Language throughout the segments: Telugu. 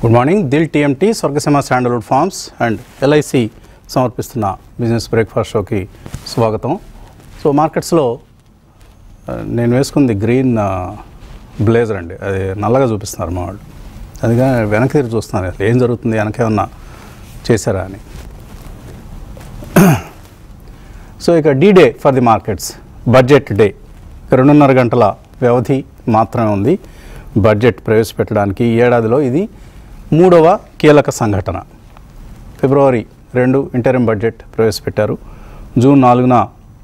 Good morning Dil TMT Swargaseema sandalwood farms and LIC సమర్పిస్తున్న బిజినెస్ బ్రేక్ఫాస్ట్ షోకి స్వాగతం సో మార్కెట్స్లో ఆ, నేను వేసుకుంది గ్రీన్ ఆ, బ్లేజర్ అండి అది నల్లగా చూపిస్తున్నారు మా వాళ్ళు అదిగా వెనక్కి తిరిగి చూస్తున్నారు అసలు ఏం జరుగుతుంది వెనకేమన్నా చేశారా అని సో ఇక D day for the markets budget day ఇక రెండున్నర గంటల వ్యవధి మాత్రమే ఉంది బడ్జెట్ ప్రవేశపెట్టడానికి ఈ ఏడాదిలో ఇది మూడవ కీలక సంఘటన ఫిబ్రవరి రెండు ఇంటరిం బడ్జెట్ ప్రవేశపెట్టారు జూన్ నాలుగున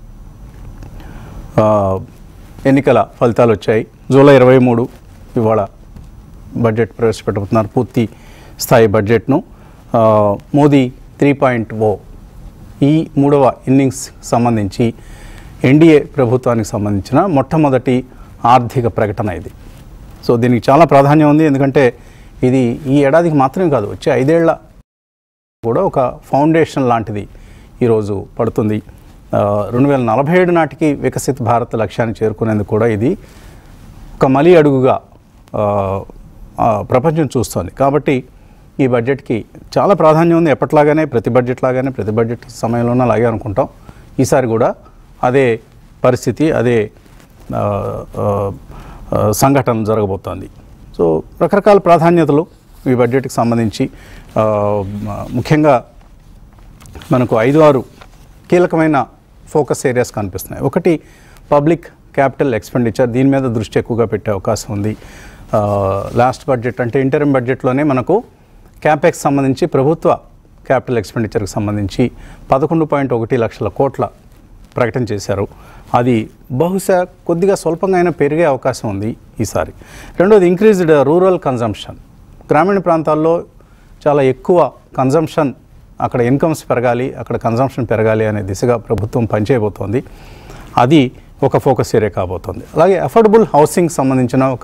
ఆ, ఎన్నికల ఫలితాలు వచ్చాయి జూలై ఇరవై మూడు ఇవాళ బడ్జెట్ ప్రవేశపెట్టబోతున్నారు పూర్తి స్థాయి బడ్జెట్ను ఆ, మోదీ త్రీ పాయింట్ ఓ ఈ మూడవ ఇన్నింగ్స్ సంబంధించి ఎన్డీఏ ప్రభుత్వానికి సంబంధించిన మొట్టమొదటి ఆర్థిక ప్రకటన ఇది సో దీనికి చాలా ప్రాధాన్యం ఉంది ఎందుకంటే ఇది ఈ ఏడాదికి మాత్రమే కాదు వచ్చే ఐదేళ్ల కూడా ఒక ఫౌండేషన్ లాంటిది ఈరోజు పడుతుంది రెండు వేల నలభై ఏడు నాటికి వికసిత్ భారత్ లక్ష్యాన్ని చేరుకునేందుకు కూడా ఇది ఒక మలి అడుగుగా ఆ, ఆ, ప్రపంచం చూస్తోంది కాబట్టి ఈ బడ్జెట్కి చాలా ప్రాధాన్యం ఉంది ఎప్పట్లాగానే ప్రతి బడ్జెట్ లాగానే ప్రతి బడ్జెట్ సమయంలోనే అలాగే అనుకుంటాం ఈసారి కూడా అదే పరిస్థితి అదే ఆ, ఆ, ఆ, సంఘటన జరగబోతోంది సో రకరకాల ప్రాధాన్యతలు ఈ బడ్జెట్కి సంబంధించి ఆ, మ- ముఖ్యంగా మనకు ఐదు ఆరు కీలకమైన ఫోకస్ ఏరియాస్ కనిపిస్తున్నాయి ఒకటి పబ్లిక్ క్యాపిటల్ ఎక్స్పెండిచర్ దీని మీద దృష్టి ఎక్కువగా పెట్టే అవకాశం ఉంది లాస్ట్ బడ్జెట్ అంటే ఇంటర్మ్ బడ్జెట్లోనే మనకు క్యాపెక్స్ సంబంధించి ప్రభుత్వ క్యాపిటల్ ఎక్స్పెండిచర్కి సంబంధించి పదకొండు పాయింట్ ఒకటి లక్షల కోట్ల ప్రకటన చేశారు అది బహుశా కొద్దిగా స్వల్పంగా అయినా పెరిగే అవకాశం ఉంది ఈసారి రెండోది ఇంక్రీజ్డ్ రూరల్ కన్జంప్షన్ గ్రామీణ ప్రాంతాల్లో చాలా ఎక్కువ కన్జంప్షన్ అక్కడ ఇన్కమ్స్ పెరగాలి అక్కడ కన్జంప్షన్ పెరగాలి అనే దిశగా ప్రభుత్వం పనిచేయబోతోంది అది ఒక ఫోకస్ ఏరియా కాబోతోంది అలాగే అఫోర్డబుల్ హౌసింగ్ సంబంధించిన ఒక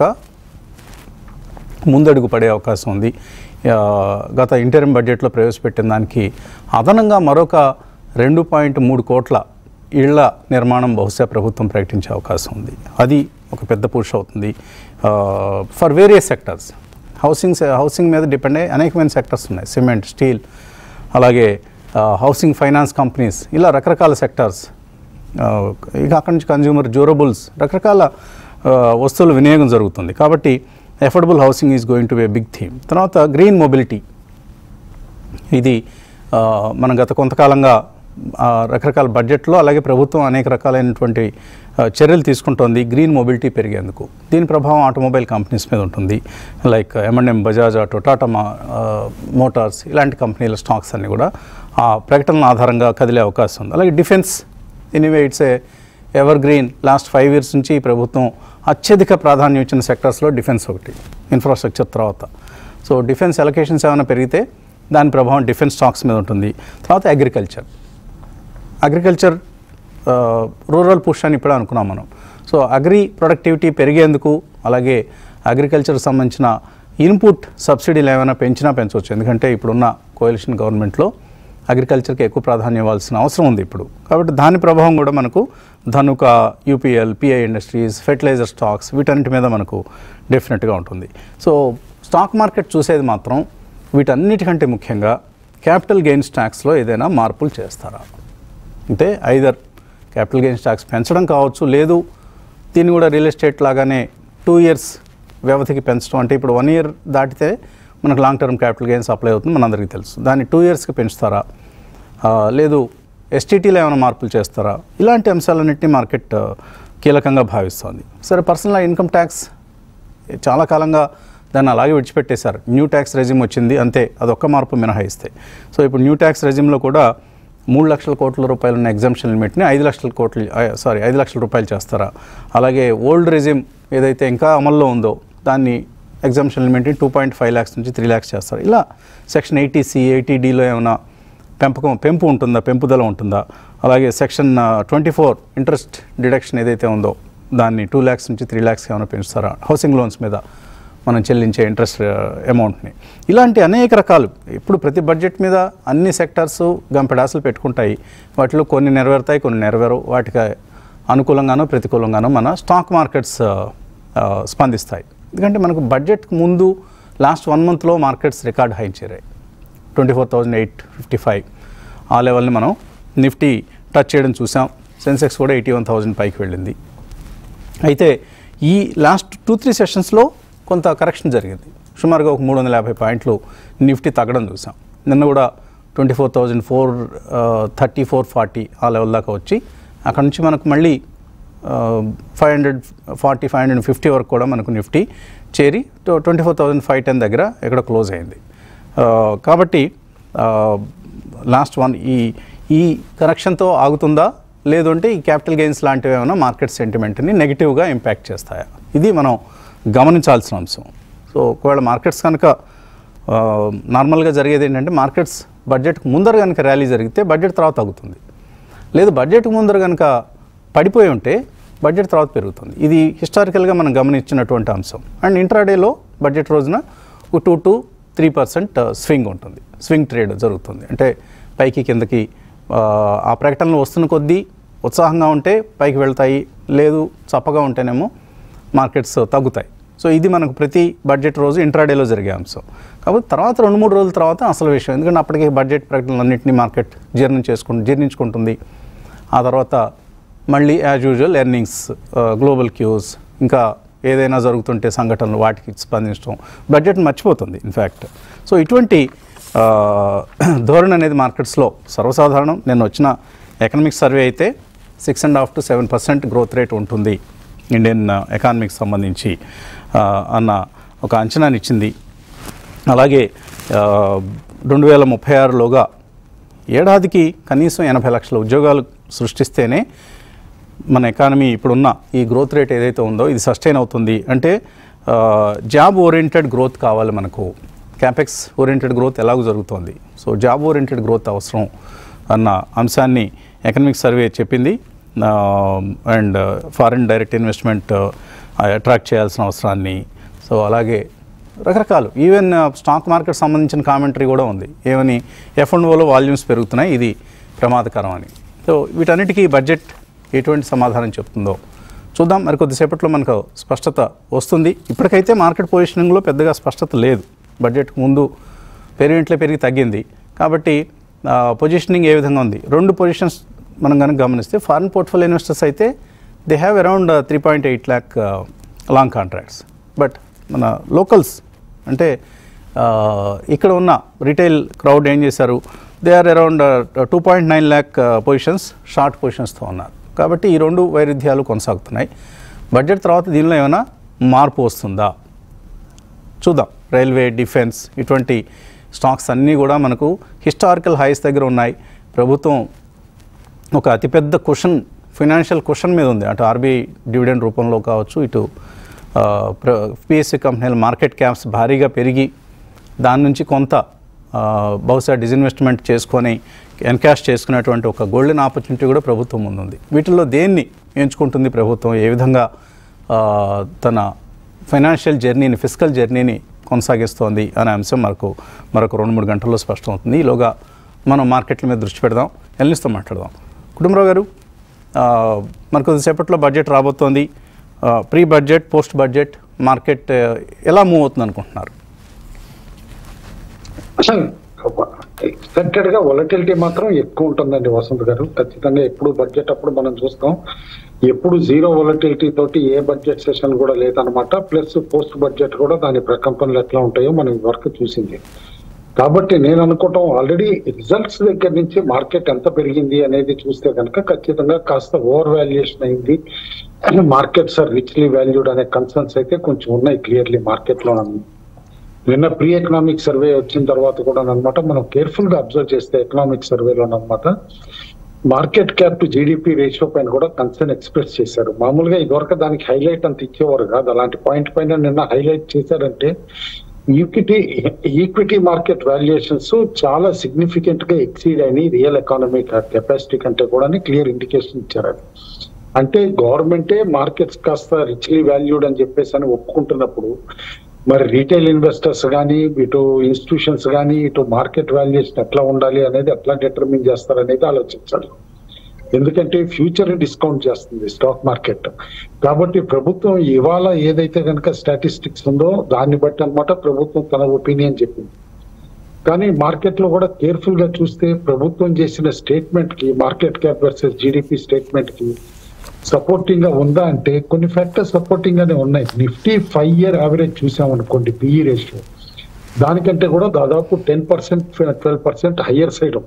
ముందడుగు పడే అవకాశం ఉంది ఆ, గత ఇంటర్మ్ బడ్జెట్లో ప్రవేశపెట్టిన దానికి అదనంగా మరొక రెండు పాయింట్ మూడు కోట్ల ఇళ్ల నిర్మాణం బహుశా ప్రభుత్వం ప్రకటించే అవకాశం ఉంది అది ఒక పెద్ద పుష్ అవుతుంది for various sectors housing housing మీద డిపెండ్ అయ్యి అనేకమైన సెక్టర్స్ ఉన్నాయి సిమెంట్ స్టీల్ అలాగే హౌసింగ్ ఫైనాన్స్ కంపెనీస్ ఇలా రకరకాల సెక్టార్స్ ఇక అక్కడి నుంచి కన్జ్యూమర్ డ్యూరబుల్స్ రకరకాల ఆ, వస్తువుల వినియోగం జరుగుతుంది కాబట్టి affordable housing is going to be big theme తర్వాత గ్రీన్ మొబిలిటీ ఇది ఆ, మనం గత కొంతకాలంగా ఆ, రకరకాల బడ్జెట్లో అలాగే ప్రభుత్వం అనేక రకాలైనటువంటి ఆ, చర్యలు తీసుకుంటోంది గ్రీన్ మొబిలిటీ పెరిగేందుకు దీని ప్రభావం ఆటోమొబైల్ కంపెనీస్ మీద ఉంటుంది like MNM Bajaj auto Tata మా ఆ, మోటార్స్ ఇలాంటి కంపెనీల స్టాక్స్ అన్నీ కూడా ఆ ప్రకటనల ఆధారంగా కదిలే అవకాశం ఉంది అలాగే defence anyway it's a evergreen last five years నుంచి ఈ ప్రభుత్వం అత్యధిక ప్రాధాన్యం ఇచ్చిన సెక్టర్స్లో డిఫెన్స్ ఒకటి ఇన్ఫ్రాస్ట్రక్చర్ తర్వాత సో డిఫెన్స్ అలొకేషన్స్ ఏమైనా పెరిగితే దాని ప్రభావం డిఫెన్స్ స్టాక్స్ మీద ఉంటుంది తర్వాత అగ్రికల్చర్ అగ్రికల్చర్ రూరల్ పుష్ అని ఇప్పుడే అనుకున్నాం మనం సో అగ్రి ప్రొడక్టివిటీ పెరిగేందుకు అలాగే అగ్రికల్చర్ సంబంధించిన ఇన్పుట్ సబ్సిడీలు ఏమైనా పెంచినా పెంచవచ్చు ఎందుకంటే ఇప్పుడున్న కోalition గవర్నమెంట్లో అగ్రికల్చర్కి ఎక్కువ ప్రాధాన్యం ఇవ్వాల్సిన అవసరం ఉంది ఇప్పుడు కాబట్టి దాని ప్రభావం కూడా మనకు Dhanuka UPL PI industries fertiliser stocks వీటన్నిటి మీద మనకు డెఫినెట్గా ఉంటుంది సో స్టాక్ మార్కెట్ చూసేది మాత్రం వీటన్నిటికంటే ముఖ్యంగా క్యాపిటల్ గెయిన్స్ ట్యాక్స్లో ఏదైనా మార్పులు చేస్తారా అంటే ఐదర్ క్యాపిటల్ గెయిన్స్ ట్యాక్స్ పెంచడం కావచ్చు లేదు దీన్ని కూడా రియల్ ఎస్టేట్ లాగానే టూ ఇయర్స్ వ్యవధికి పెంచడం అంటే ఇప్పుడు వన్ ఇయర్ దాటితే మనకు long term capital gains apply అవుతుంది మనందరికీ తెలుసు దాన్ని టూ ఇయర్స్కి పెంచుతారా ఆ, లేదు ఎస్టీటీలో ఏమైనా మార్పులు చేస్తారా ఇలాంటి అంశాలన్నింటినీ మార్కెట్ ఆ, కీలకంగా భావిస్తోంది సరే పర్సనల్ ఇన్కమ్ ట్యాక్స్ చాలా కాలంగా దాన్ని అలాగే విడిచిపెట్టేశారు న్యూ ట్యాక్స్ రెజిమ్ వచ్చింది అంతే అదొక్క మార్పు మినహాయిస్తే సో ఇప్పుడు న్యూ ట్యాక్స్ రెజిమ్లో కూడా మూడు లక్షల కోట్ల రూపాయలు ఉన్న ఎగ్జామ్షన్ లిమిట్ని ఐదు లక్షల కోట్లు సారీ ఐదు లక్షల రూపాయలు చేస్తారా అలాగే ఓల్డ్ రెజిమ్ ఏదైతే ఇంకా అమల్లో ఉందో దాన్ని ఎగ్జామ్షన్ లిమిట్ని టూ పాయింట్ ఫైవ్ ల్యాక్స్ నుంచి త్రీ ల్యాక్స్ చేస్తారు ఇలా సెక్షన్ ఎయిటీ సి ఎయిటీ డిలో ఏమైనా పెంపకం పెంపు ఉంటుందా పెంపుదల ఉంటుందా అలాగే section twenty four interest deduction ఏదైతే ఉందో దాన్ని టూ ల్యాక్స్ నుంచి త్రీ ల్యాక్స్ ఏమైనా పెంచుతారా హౌసింగ్ లోన్స్ మీద మనం చెల్లించే ఇంట్రెస్ట్ అమౌంట్ని ఇలాంటి అనేక రకాలు ఇప్పుడు ప్రతి బడ్జెట్ మీద అన్ని సెక్టార్స్ గంపెడాసులు పెట్టుకుంటాయి వాటిలో కొన్ని నెరవేరుతాయి కొన్ని నెరవేరు వాటికి అనుకూలంగానో ప్రతికూలంగానో మన స్టాక్ మార్కెట్స్ ఆ, స్పందిస్తాయి ఎందుకంటే మనకు బడ్జెట్ ముందు లాస్ట్ వన్ మంత్లో మార్కెట్స్ రికార్డ్ హై చేరాయి twenty four thousand eight fifty five ఆ లెవెల్ని మనం నిఫ్టీ టచ్ చేయడం చూసాం సెన్సెక్స్ కూడా ఎయిటీ వన్ థౌజండ్ పైకి వెళ్ళింది అయితే ఈ లాస్ట్ టూ త్రీ సెషన్స్లో కొంత కరెక్షన్ జరిగింది సుమారుగా ఒక మూడు వందల యాభై పాయింట్లు నిఫ్టీ తగ్గడం చూసాం నిన్న కూడా twenty four thousand four thirty four forty ఆ లెవెల్ దాకా వచ్చి అక్కడ నుంచి మనకు మళ్ళీ five hundred forty five hundred fifty వరకు కూడా మనకు నిఫ్టీ చేరి twenty four thousand five ten దగ్గర ఇక్కడ క్లోజ్ అయింది ఆ, కాబట్టి లాస్ట్ వన్ ఈ ఈ కరెక్షన్తో ఆగుతుందా లేదు అంటే ఈ క్యాపిటల్ గెయిన్స్ లాంటివి ఏమైనా మార్కెట్ సెంటిమెంట్ని నెగిటివ్గా ఇంపాక్ట్ చేస్తాయా ఇది మనం గమనించాల్సిన అంశం సో ఒకవేళ మార్కెట్స్ కనుక ఆ, నార్మల్గా జరిగేది ఏంటంటే మార్కెట్స్ బడ్జెట్కి ముందర కనుక ర్యాలీ జరిగితే బడ్జెట్ తర్వాత తగ్గుతుంది లేదు బడ్జెట్కి ముందర కనుక పడిపోయి ఉంటే బడ్జెట్ తర్వాత పెరుగుతుంది ఇది హిస్టారికల్గా మనం గమనించినటువంటి అంశం అండ్ ఇంట్రాడేలో బడ్జెట్ రోజున ఒక two to three percent swing ఉంటుంది స్వింగ్ ట్రేడ్ జరుగుతుంది అంటే పైకి కిందకి ఆ, ఆ ప్రకటనలు వస్తున్న కొద్దీ ఉత్సాహంగా ఉంటే పైకి వెళ్తాయి లేదు చప్పగా ఉంటేనేమో మార్కెట్స్ తగ్గుతాయి సో ఇది మనకు ప్రతి బడ్జెట్ రోజు ఇంట్రాడేలో జరిగే అంశం కాబట్టి తర్వాత రెండు మూడు రోజుల తర్వాత అసలు విషయం ఎందుకంటే అప్పటికే బడ్జెట్ ప్రకటనలన్నింటినీ మార్కెట్ జీర్ణం చేసుకుంటు జీర్ణించుకుంటుంది ఆ తర్వాత మళ్ళీ as usual earnings global cues ఇంకా ఏదైనా జరుగుతుంటే సంఘటనలు వాటికి స్పందించడం బడ్జెట్ మర్చిపోతుంది ఇన్ఫ్యాక్ట్ సో ఇటువంటి ఆ, ధోరణి అనేది మార్కెట్స్లో సర్వసాధారణం నేను వచ్చిన ఎకనామిక్ సర్వే అయితే six and half to seven percent growth rate ఉంటుంది ఇండియన్ ఎకానమీకి సంబంధించి ఆ, అన్న ఒక అంచనాని ఇచ్చింది అలాగే ఆ, రెండు వేల ముప్పై ఆరులోగా ఏడాదికి కనీసం ఎనభై లక్షల ఉద్యోగాలు సృష్టిస్తేనే మన ఎకానమీ ఇప్పుడున్న ఈ గ్రోత్ రేట్ ఏదైతే ఉందో ఇది సస్టైన్ అవుతుంది అంటే జాబ్ ఓరియంటెడ్ గ్రోత్ కావాలి మనకు క్యాపెక్స్ ఓరియంటెడ్ గ్రోత్ ఎలాగో జరుగుతోంది సో జాబ్ ఓరియంటెడ్ గ్రోత్ అవసరం అన్న అంశాన్ని ఎకనామిక్ సర్వే చెప్పింది and foreign direct investment attract చేయాల్సిన అవసరాన్ని సో అలాగే రకరకాలు ఈవెన్ స్టాక్ మార్కెట్ సంబంధించిన కామెంటరీ కూడా ఉంది ఏమని ఎఫ్ అండ్ ఓలో వాల్యూమ్స్ పెరుగుతున్నాయి ఇది ప్రమాదకరం అని సో వీటన్నిటికీ బడ్జెట్ ఎటువంటి సమాధానం చెప్తుందో చూద్దాం మరి కొద్దిసేపట్లో మనకు స్పష్టత వస్తుంది ఇప్పటికైతే మార్కెట్ పొజిషనింగ్లో పెద్దగా స్పష్టత లేదు బడ్జెట్కు ముందు పెరిగింట్లే పెరిగి తగ్గింది కాబట్టి పొజిషనింగ్ ఏ విధంగా ఉంది రెండు పొజిషన్స్ మనం కనుక గమనిస్తే ఫారిన్ పోర్ట్ఫోలియో ఇన్వెస్టర్స్ అయితే they have around three point eight lakh long contracts but మన లోకల్స్ అంటే ఆ, ఇక్కడ ఉన్న రీటైల్ క్రౌడ్ ఏం చేశారు they are around two point nine lakh positions short పొజిషన్స్తో ఉన్నారు కాబట్టి ఈ రెండు వైరుధ్యాలు కొనసాగుతున్నాయి బడ్జెట్ తర్వాత దీనిలో ఏమైనా మార్పు వస్తుందా చూద్దాం రైల్వే డిఫెన్స్ ఇటువంటి స్టాక్స్ అన్నీ కూడా మనకు హిస్టారికల్ హైస్ దగ్గర ఉన్నాయి ప్రభుత్వం ఒక అతిపెద్ద క్వశ్చన్ ఫైనాన్షియల్ క్వశ్చన్ మీద ఉంది అటు ఆర్బీఐ డివిడెండ్ రూపంలో కావచ్చు ఇటు పిఎస్సి కంపెనీల మార్కెట్ క్యాప్స్ భారీగా పెరిగి దాని నుంచి కొంత ఆ, బహుశా డిజిన్వెస్ట్మెంట్ చేసుకొని ఎన్కాష్ చేసుకునేటువంటి ఒక గోల్డెన్ ఆపర్చునిటీ కూడా ప్రభుత్వం ముందుంది వీటిల్లో దేన్ని ఎంచుకుంటుంది ప్రభుత్వం ఏ విధంగా ఆ, తన ఫైనాన్షియల్ జర్నీని ఫిజికల్ జర్నీని కొనసాగిస్తోంది అనే అంశం మనకు మరొక రెండు మూడు గంటల్లో స్పష్టం అవుతుంది ఈలోగా మనం మార్కెట్ల మీద దృష్టి పెడదాం ఎల్నిస్తో మాట్లాడదాం కుటుంబరావు గారు ఆ, మరి కొద్దిసేపట్లో బడ్జెట్ రాబోతోంది ఆ, pre budget post budget market ఆ, ఎలా మూవ్ అవుతుంది అనుకుంటున్నారు ఎక్స్పెక్టెడ్ గా వొలటిలిటీ మాత్రం ఎక్కువ ఉంటుందండి వసంత్ గారు ఖచ్చితంగా ఎప్పుడు బడ్జెట్ అప్పుడు మనం చూస్తాం ఎప్పుడు జీరో వొలటిలిటీ తోటి ఏ బడ్జెట్ సెషన్ కూడా లేదనమాట ప్లస్ పోస్ట్ బడ్జెట్ కూడా దాని ప్రకంపనలు ఎట్లా ఉంటాయో మనం వరకు చూసింది కాబట్టి నేను అనుకోవటం ఆల్రెడీ రిజల్ట్స్ దగ్గర నుంచి మార్కెట్ ఎంత పెరిగింది అనేది చూస్తే కనుక ఖచ్చితంగా కాస్త ఓవర్ వాల్యుయేషన్ అయింది మార్కెట్స్ ఆర్ రిచ్లీ వాల్యూడ్ అనే కన్సర్న్స్ అయితే కొంచెం ఉన్నాయి క్లియర్లీ మార్కెట్ లో నిన్న ప్రీ ఎకనామిక్ సర్వే వచ్చిన తర్వాత కూడా అనమాట మనం కేర్ఫుల్ గా అబ్జర్వ్ చేస్తే ఎకనామిక్ సర్వేలో అనమాట market cap to GDP ratio పైన కూడా కన్సర్న్ ఎక్స్ప్రెస్ చేశారు మామూలుగా ఇదివరకు దానికి హైలైట్ అంత ఇచ్చేవారు కాదు అలాంటి పాయింట్ పైన నిన్న హైలైట్ చేశారంటే ఈక్విటీ ఈక్విటీ మార్కెట్ వాల్యుయేషన్స్ చాలా సిగ్నిఫికెంట్ గా ఎక్సీడ్ అయినాయి రియల్ ఎకానమిక్ కెపాసిటీ కంటే కూడా క్లియర్ ఇండికేషన్ ఇచ్చారు అది అంటే గవర్నమెంటే మార్కెట్స్ కాస్త రిచ్లీ వాల్యూడ్ అని చెప్పేసి అని ఒప్పుకుంటున్నప్పుడు మరి రీటైల్ ఇన్వెస్టర్స్ కానీ ఇటు ఇన్స్టిట్యూషన్స్ కానీ ఇటు మార్కెట్ వాల్యుయేషన్ ఎట్లా ఉండాలి అనేది ఎట్లా డిటర్మిన్ చేస్తారు అనేది ఆలోచించాలి ఎందుకంటే ఫ్యూచర్ డిస్కౌంట్ చేస్తుంది స్టాక్ మార్కెట్ కాబట్టి ప్రభుత్వం ఇవాళ ఏదైతే కనుక స్టాటిస్టిక్స్ ఉందో దాన్ని బట్టి అన్నమాట ప్రభుత్వం తన ఒపీనియన్ చెప్పింది కానీ మార్కెట్ లో కూడా కేర్ఫుల్ గా చూస్తే ప్రభుత్వం చేసిన స్టేట్మెంట్ కి market cap versus GDP statement కి సపోర్టింగ్ గా ఉందా అంటే కొన్ని ఫ్యాక్టర్స్ సపోర్టింగ్ గానే ఉన్నాయి నిఫ్టీ ఫైవ్ ఇయర్ యావరేజ్ చూసాం అనుకోండి పిఈ రేషియో దానికంటే కూడా దాదాపు ten percent twelve percent higher side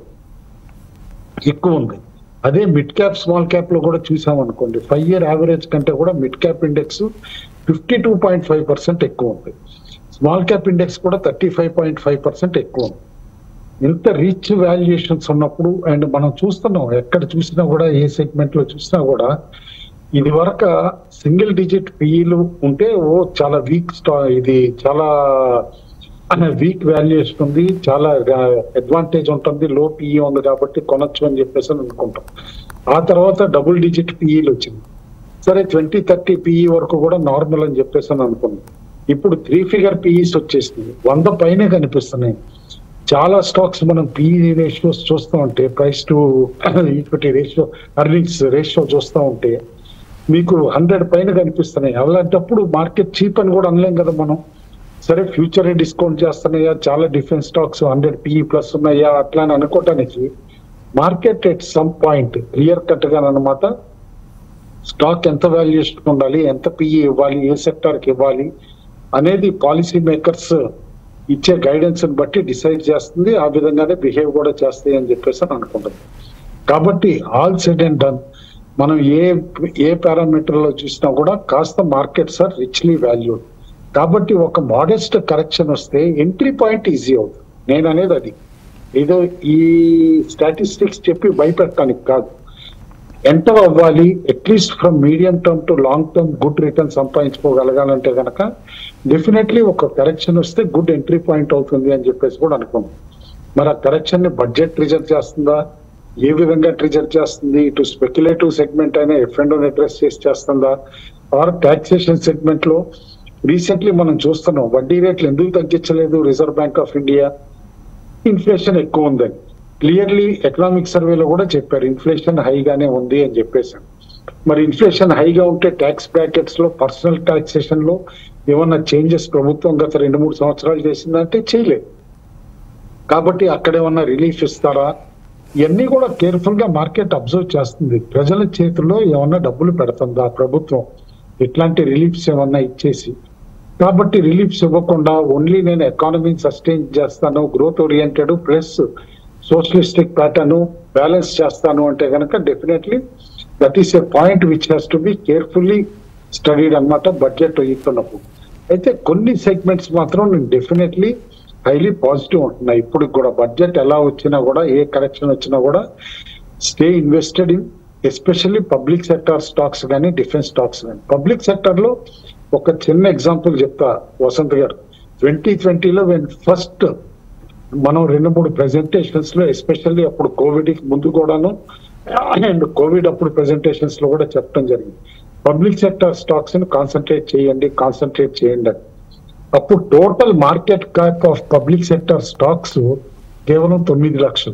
ఎక్కువ ఉంది అదే మిడ్ క్యాప్ స్మాల్ క్యాప్ లో కూడా చూసాం అనుకోండి ఫైవ్ ఇయర్ యావరేజ్ కంటే కూడా mid cap index fifty two point five percent ఎక్కువ ఉంది స్మాల్ క్యాప్ ఇండెక్స్ కూడా thirty five point five percent ఎక్కువ ఉంది ఇంత రీచ్ వాల్యుయేషన్స్ ఉన్నప్పుడు అండ్ మనం చూస్తున్నాం ఎక్కడ చూసినా కూడా ఏ సెగ్మెంట్ లో చూసినా కూడా ఇది వరకు సింగిల్ డిజిట్ పిఈలు ఉంటే ఓ చాలా వీక్ స్టా ఇది చాలా వీక్ వాల్యుయేషన్ ఉంది చాలా అడ్వాంటేజ్ ఉంటుంది లో పిఈ ఉంది కాబట్టి కొనొచ్చు అని చెప్పేసి అని అనుకుంటాం ఆ తర్వాత డబుల్ డిజిట్ పిఈలు వచ్చింది సరే ట్వంటీ థర్టీ పిఈ వరకు కూడా నార్మల్ అని చెప్పేసి అని అనుకున్నాం ఇప్పుడు త్రీ ఫిగర్ పిఈస్ వచ్చేసింది వంద పైనే కనిపిస్తున్నాయి చాలా స్టాక్స్ మనం పిఈ రేషియోస్ చూస్తూ ఉంటే price to equity ratio earnings ratio చూస్తూ ఉంటే మీకు హండ్రెడ్ పైన కనిపిస్తున్నాయి అలాంటప్పుడు మార్కెట్ చీప్ అని కూడా అనలేం కదా మనం సరే ఫ్యూచర్ డిస్కౌంట్ చేస్తున్నాయా చాలా defence stocks hundred PE plus ఉన్నాయా అట్లా అని అనుకోవటానికి market at some point clear cut గా అనమాట స్టాక్ ఎంత వాల్యుయేషన్ ఉండాలి ఎంత పిఈ ఇవ్వాలి ఏ సెక్టార్ కి ఇవ్వాలి అనేది పాలసీ మేకర్స్ ఇచ్చే గైడెన్స్ బట్టి డిసైడ్ చేస్తుంది ఆ విధంగానే బిహేవ్ కూడా చేస్తాయి అని చెప్పేసి అని అనుకుంటుంది కాబట్టి ఆల్ సెడ్ అండ్ డన్ మనం ఏ ఏ పారామీటర్ లో చూసినా కూడా కాస్త మార్కెట్స్ ఆర్ రిచ్లీ వాల్యూడ్ కాబట్టి ఒక మోడెస్ట్ కరెక్షన్ వస్తే ఎంట్రీ పాయింట్ ఈజీ అవుతుంది నేను అనేది అది ఏదో ఈ స్టాటిస్టిక్స్ చెప్పి భయపెట్టడానికి కాదు ఎంటర్ అవ్వాలి at least from medium term to long term good return సంపాదించుకోగలగాలంటే కనుక డెఫినెట్లీ ఒక కరెక్షన్ వస్తే గుడ్ ఎంట్రీ పాయింట్ అవుతుంది అని చెప్పేసి కూడా అనుకున్నాం మరి ఆ కరెక్షన్ ని బడ్జెట్ ట్రిజర్ చేస్తుందా ఏ విధంగా ట్రిజర్ చేస్తుంది ఇటు స్పెక్యులేటివ్ సెగ్మెంట్ అయినా ఎఫ్ అండ్ అడ్రస్ చేసి చేస్తుందా ఆర్ టాక్సేషన్ సెగ్మెంట్ లో రీసెంట్లీ మనం చూస్తున్నాం వడ్డీ రేట్లు ఎందుకు తగ్గించలేదు Reserve Bank of India inflation ఎక్కువ ఉందని క్లియర్లీ ఎకనామిక్ సర్వేలో కూడా చెప్పారు ఇన్ఫ్లేషన్ హైగానే ఉంది అని చెప్పేసారు మరి ఇన్ఫ్లేషన్ హైగా ఉంటే ట్యాక్స్ బ్రాకెట్స్ లో పర్సనల్ టాక్సేషన్ లో ఏమన్నా చేంజెస్ ప్రభుత్వం గత రెండు మూడు సంవత్సరాలు చేసిందంటే చేయలేదు కాబట్టి అక్కడ ఏమన్నా రిలీఫ్ ఇస్తారా ఇవన్నీ కూడా కేర్ఫుల్ గా మార్కెట్ అబ్జర్వ్ చేస్తుంది ప్రజల చేతుల్లో ఏమన్నా డబ్బులు పెడుతుందా ప్రభుత్వం ఇట్లాంటి రిలీఫ్స్ ఏమన్నా ఇచ్చేసి కాబట్టి రిలీఫ్స్ ఇవ్వకుండా ఓన్లీ నేను ఎకానమీని సస్టైన్ చేస్తాను growth oriented plus socialistic pattern balance చేస్తాను అంటే కనుక definitely that is a point which has to be carefully studied అనమాట బడ్జెట్ ఇస్తున్నప్పుడు అయితే కొన్ని సెగ్మెంట్స్ మాత్రం నేను డెఫినెట్లీ హైలీ పాజిటివ్ ఉంటున్నాయి ఇప్పుడు కూడా బడ్జెట్ ఎలా వచ్చినా కూడా ఏ కరెక్షన్ వచ్చినా కూడా stay invested in especially public sector stocks కానీ డిఫెన్స్ స్టాక్స్ కానీ పబ్లిక్ సెక్టర్ లో ఒక చిన్న ఎగ్జాంపుల్ చెప్తా వసంత్ గారు ట్వంటీ ట్వంటీలో ఫస్ట్ మనం రెండు మూడు ప్రెజెంటేషన్స్ లో ఎస్పెషల్లీ అప్పుడు కోవిడ్ కి ముందు కూడాను అండ్ కోవిడ్ అప్పుడు ప్రెజెంటేషన్స్ లో కూడా చెప్పడం జరిగింది పబ్లిక్ సెక్టర్ స్టాక్స్ ని కాన్సన్ట్రేట్ చేయండి కాన్సన్ట్రేట్ చేయండి అని అప్పుడు total market cap of public sector stocks కేవలం తొమ్మిది లక్షలు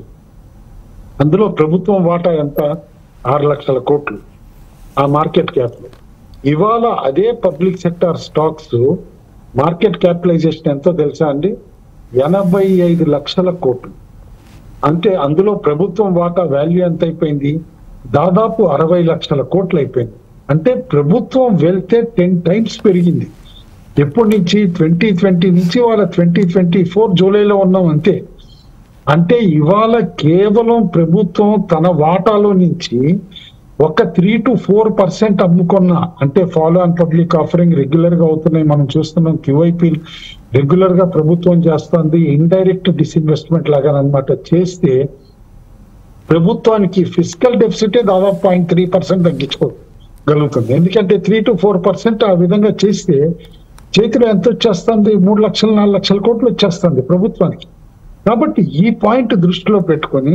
అందులో ప్రభుత్వం వాటా ఎంత ఆరు లక్షల కోట్లు ఆ మార్కెట్ క్యాప్ లో ఇవాళ అదే public sector stocks market capitalisation ఎంతో తెలుసా అండి ఎనభై ఐదు లక్షల కోట్లు అంటే అందులో ప్రభుత్వం వాటా వాల్యూ ఎంత అయిపోయింది దాదాపు అరవై లక్షల కోట్లు అయిపోయింది అంటే ప్రభుత్వం వెళ్తే టెన్ టైమ్స్ పెరిగింది ఎప్పటి నుంచి ట్వంటీ ట్వంటీ నుంచి వాళ్ళ ట్వంటీ ట్వంటీ ఫోర్ జూలైలో ఉన్నాం అంతే అంటే ఇవాళ కేవలం ప్రభుత్వం తన వాటాలో నుంచి ఒక త్రీ టు ఫోర్ పర్సెంట్ అమ్ముకున్న అంటే follow and public offering regular గా అవుతున్నాయి మనం చూస్తున్నాం క్యూఐపీ రెగ్యులర్ గా ప్రభుత్వం చేస్తుంది ఇండైరెక్ట్ డిస్ఇన్వెస్ట్మెంట్ లాగా అనమాట చేస్తే ప్రభుత్వానికి ఫిజికల్ డెఫిసిటే దాదాపు పాయింట్ త్రీ పర్సెంట్ తగ్గించుకోగలుగుతుంది ఎందుకంటే త్రీ టు ఫోర్ పర్సెంట్ ఆ విధంగా చేస్తే చేతిలో ఎంత వచ్చేస్తుంది మూడు లక్షల నాలుగు లక్షల కోట్లు వచ్చేస్తుంది ప్రభుత్వానికి కాబట్టి ఈ పాయింట్ దృష్టిలో పెట్టుకొని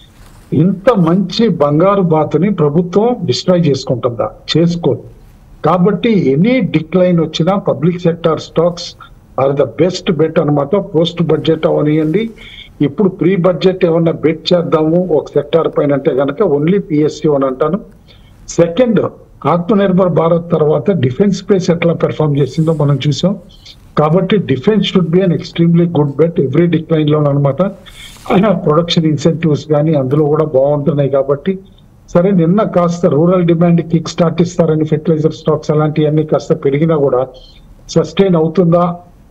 ఇంత మంచి బంగారు బాతుని ప్రభుత్వం డిస్ట్రాయ్ చేసుకుంటుందా చేసుకోదు కాబట్టి ఎనీ డిక్లైన్ వచ్చినా public sector stocks are the best bet అన్నమాట పోస్ట్ బడ్జెట్ అవనియండి ఇప్పుడు ప్రీ బడ్జెట్ ఏమన్నా బెట్ చేద్దాము ఒక సెక్టార్ పైన అంటే కనుక ఓన్లీ పిఎస్సి అని అంటాను సెకండ్ ఆత్మనిర్భర్ భారత్ తర్వాత డిఫెన్స్ స్పేస్ ఎట్లా పెర్ఫామ్ చేసిందో మనం చూసాం కాబట్టి defence should be an extremely good bet every decline లో అనమాట ప్రొడక్షన్ ఇన్సెంటివ్స్ కానీ అందులో కూడా బాగుంటున్నాయి కాబట్టి సరే నిన్న కాస్త రూరల్ డిమాండ్ కిక్ స్టార్ట్ ఇస్తారని ఫెర్టిలైజర్ స్టాక్స్ అలాంటివన్నీ కాస్త పెరిగినా కూడా సస్టైన్ అవుతుందా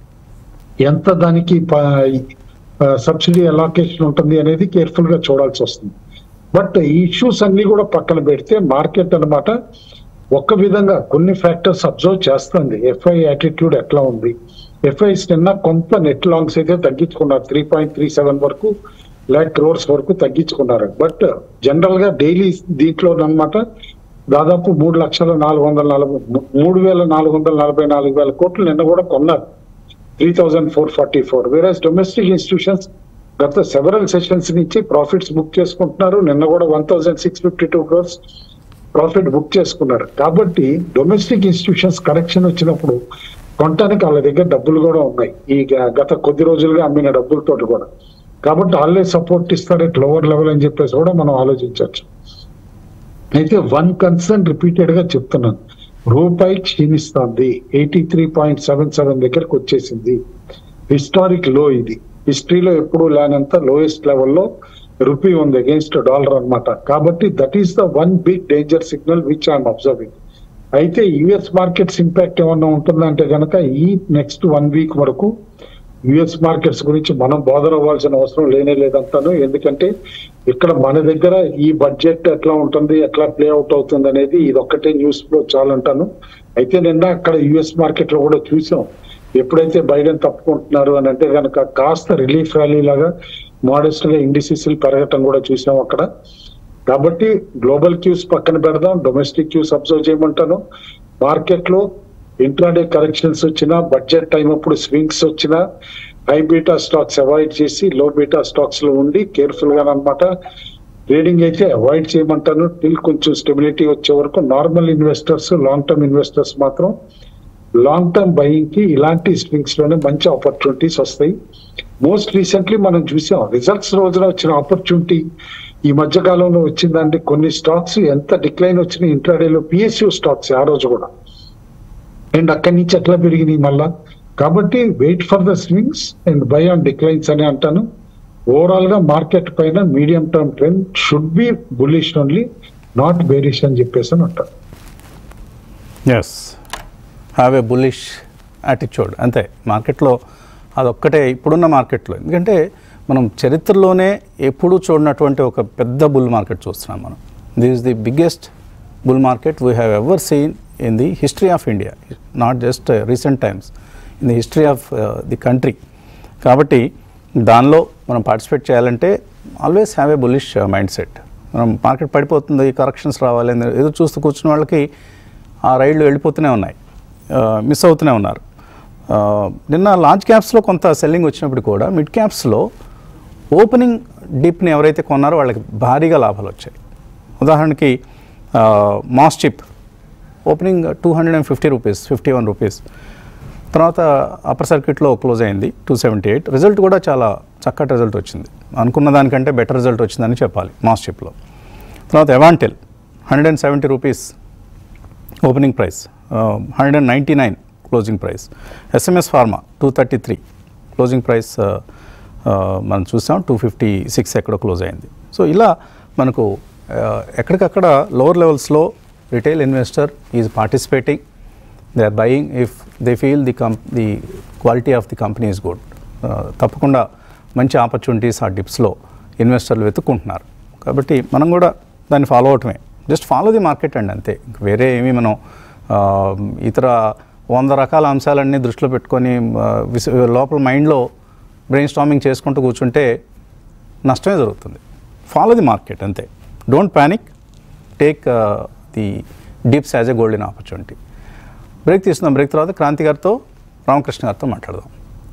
ఎంత దానికి సబ్సిడీ అలొకేషన్ ఉంటుంది అనేది కేర్ఫుల్ గా చూడాల్సి వస్తుంది బట్ ఈ ఇష్యూస్ అన్ని కూడా పక్కన పెడితే మార్కెట్ అన్నమాట ఒక విధంగా కొన్ని ఫ్యాక్టర్స్ అబ్జర్వ్ చేస్తుంది ఎఫ్ఐ యాటిట్యూడ్ ఎట్లా ఉంది ఎఫ్ఐస్ నిన్న కొంత నెట్ లాంగ్స్ అయితే తగ్గించుకున్నారు త్రీ పాయింట్ త్రీ సెవెన్ వరకు ల్యాక్ క్రోర్స్ వరకు తగ్గించుకున్నారు బట్ జనరల్ గా డైలీ దీంట్లో అన్నమాట దాదాపు మూడు లక్షల నాలుగు వందల నలభై మూడు వేల నాలుగు వందల నలభై నాలుగు వేల కోట్లు నిన్న కూడా కొన్నారు three thousand four forty four వేరే డొమెస్టిక్ ఇన్స్టిట్యూషన్స్ గత సెవెరల్ సెషన్స్ నుంచి ప్రాఫిట్స్ బుక్ చేసుకుంటున్నారు నిన్న కూడా one thousand six fifty two crores profit book చేసుకున్నారు కాబట్టి డొమెస్టిక్ ఇన్స్టిట్యూషన్స్ కరెక్షన్ వచ్చినప్పుడు కొనటానికి వాళ్ళ దగ్గర డబ్బులు కూడా ఉన్నాయి ఈ గ- గత కొద్ది రోజులుగా అమ్మిన డబ్బులతో కూడా కాబట్టి వాళ్ళే సపోర్ట్ ఇస్తారు ఎట్ లోవర్ లెవెల్ అని చెప్పేసి కూడా మనం ఆలోచించవచ్చు అయితే వన్ కన్సర్న్ రిపీటెడ్ గా చెప్తున్నాను రూపాయి క్షీణిస్తోంది eighty three point seven seven దగ్గరకు వచ్చేసింది హిస్టారిక్ లో ఇది హిస్టరీలో ఎప్పుడు లేనంత లోయెస్ట్ లెవెల్లో రూపీ ఉంది అగేన్స్ట్ డాలర్ అన్నమాట కాబట్టి that is the one big danger signal which I'm observing అయితే యుఎస్ మార్కెట్స్ ఇంపాక్ట్ ఏమన్నా ఉంటుందంటే గనక ఈ నెక్స్ట్ వన్ వీక్ వరకు యుఎస్ మార్కెట్స్ గురించి మనం బోధన అవ్వాల్సిన అవసరం లేనే లేదంటాను ఎందుకంటే ఇక్కడ మన దగ్గర ఈ బడ్జెట్ ఎట్లా ఉంటుంది ఎట్లా ప్లే అవుట్ అవుతుంది అనేది ఇది ఒక్కటే న్యూస్ లో చాలంటాను అయితే నిన్న అక్కడ యుఎస్ మార్కెట్ లో కూడా చూసాం ఎప్పుడైతే బైడెన్ తప్పుకుంటున్నారు అని అంటే కనుక కాస్త రిలీఫ్ ర్యాలీ లాగా మోడెస్ట్ గా ఇండిసిస్ పెరగటం కూడా చూసాం అక్కడ కాబట్టి గ్లోబల్ క్యూస్ పక్కన పెడదాం డొమెస్టిక్ క్యూస్ అబ్జర్వ్ చేయమంటాను మార్కెట్ లో ఇంట్రాడే కరెక్షన్స్ వచ్చినా బడ్జెట్ టైం అప్పుడు స్వింగ్స్ వచ్చినా హై బీటా స్టాక్స్ అవాయిడ్ చేసి లో బీటా స్టాక్స్ లో ఉండి కేర్ఫుల్ గా అనమాట ట్రేడింగ్ అయితే అవాయిడ్ చేయమంటాను టిల్ కొంచెం స్టెబిలిటీ వచ్చే వరకు normal investors long term investors మాత్రం లాంగ్ టర్మ్ బయింగ్ కి ఇలాంటి స్వింగ్స్ లోనే మంచి ఆపర్చునిటీస్ వస్తాయి మోస్ట్ రీసెంట్లీ మనం చూసాం రిజల్ట్స్ రోజున వచ్చిన ఆపర్చునిటీ ఈ మధ్య కాలంలో వచ్చిందంటే కొన్ని స్టాక్స్ ఎంత డిక్లైన్ వచ్చిన ఇంట్రాడేలో పిఎస్యూ స్టాక్స్ ఆ రోజు కూడా అండ్ అక్కడి నుంచి ఎట్లా పెరిగినాయి మళ్ళా కాబట్టి wait for the swings and buy on declines అని అంటాను ఓవరాల్ గా మార్కెట్ పైన medium term trend should be bullish only not bearish అని చెప్పేసి అని అంటాను as have a bullish attitude అంతే మార్కెట్లో అదొక్కటే ఇప్పుడున్న మార్కెట్లో ఎందుకంటే మనం చరిత్రలోనే ఎప్పుడూ చూడనటువంటి ఒక పెద్ద బుల్ మార్కెట్ చూస్తున్నాం మనం this is the biggest bull market we have ever seen in the history of India not just recent times in the history of the country కాబట్టి దానిలో మనం పార్టిసిపేట్ చేయాలంటే always have a bullish mindset మనం మార్కెట్ పడిపోతుంది కరెక్షన్స్ రావాలి అని ఎదురు చూస్తూ కూర్చున్న వాళ్ళకి ఆ రైళ్లు వెళ్ళిపోతూనే ఉన్నాయి మిస్ అవుతూనే ఉన్నారు ఆ, నిన్న లాంచ్ క్యాప్స్లో కొంత సెల్లింగ్ వచ్చినప్పుడు కూడా మిడ్ క్యాప్స్లో ఓపెనింగ్ డిప్ని ఎవరైతే కొన్నారో వాళ్ళకి భారీగా లాభాలు వచ్చాయి ఉదాహరణకి MosChip opening two hundred and fifty rupees fifty one rupees తర్వాత అప్పర్ సర్క్యూట్లో క్లోజ్ అయింది టూ సెవెంటీ ఎయిట్ రిజల్ట్ కూడా చాలా చక్కటి రిజల్ట్ వచ్చింది అనుకున్న దానికంటే బెటర్ రిజల్ట్ వచ్చిందని చెప్పాలి మాస్ చిప్లో తర్వాత ఎవాంటెల్ hundred and seventy rupees opening price hundred and ninety nine closing price SMS pharma two thirty three closing price మనం చూసాం టూ ఫిఫ్టీ సిక్స్ ఎక్కడో క్లోజ్ అయింది సో ఇలా మనకు uh, ఎక్కడికక్కడ లోవర్ లెవెల్స్లో retail investor is participating they are buying if they feel the come the quality of the company is good తప్పకుండా మంచి ఆపర్చునిటీస్ ఆ డిప్స్లో ఇన్వెస్టర్లు వెతుక్కుంటున్నారు కాబట్టి మనం కూడా దాన్ని ఫాలో అవటమే జస్ట్ ఫాలో ది మార్కెట్ అండి అంతే ఇంక వేరే ఏమీ మనం ఆ, ఇతర వంద రకాల అంశాలన్నీ దృష్టిలో పెట్టుకొని ఆ, విస- లోపల మైండ్లో బ్రెయిన్ స్టామింగ్ చేసుకుంటూ కూర్చుంటే నష్టమే జరుగుతుంది ఫాలో ది మార్కెట్ అంతే don't panic take the dips as a golden opportunity break తీసుకుందాం బ్రేక్ తర్వాత క్రాంతి గారితో రామకృష్ణ గారితో మాట్లాడదాం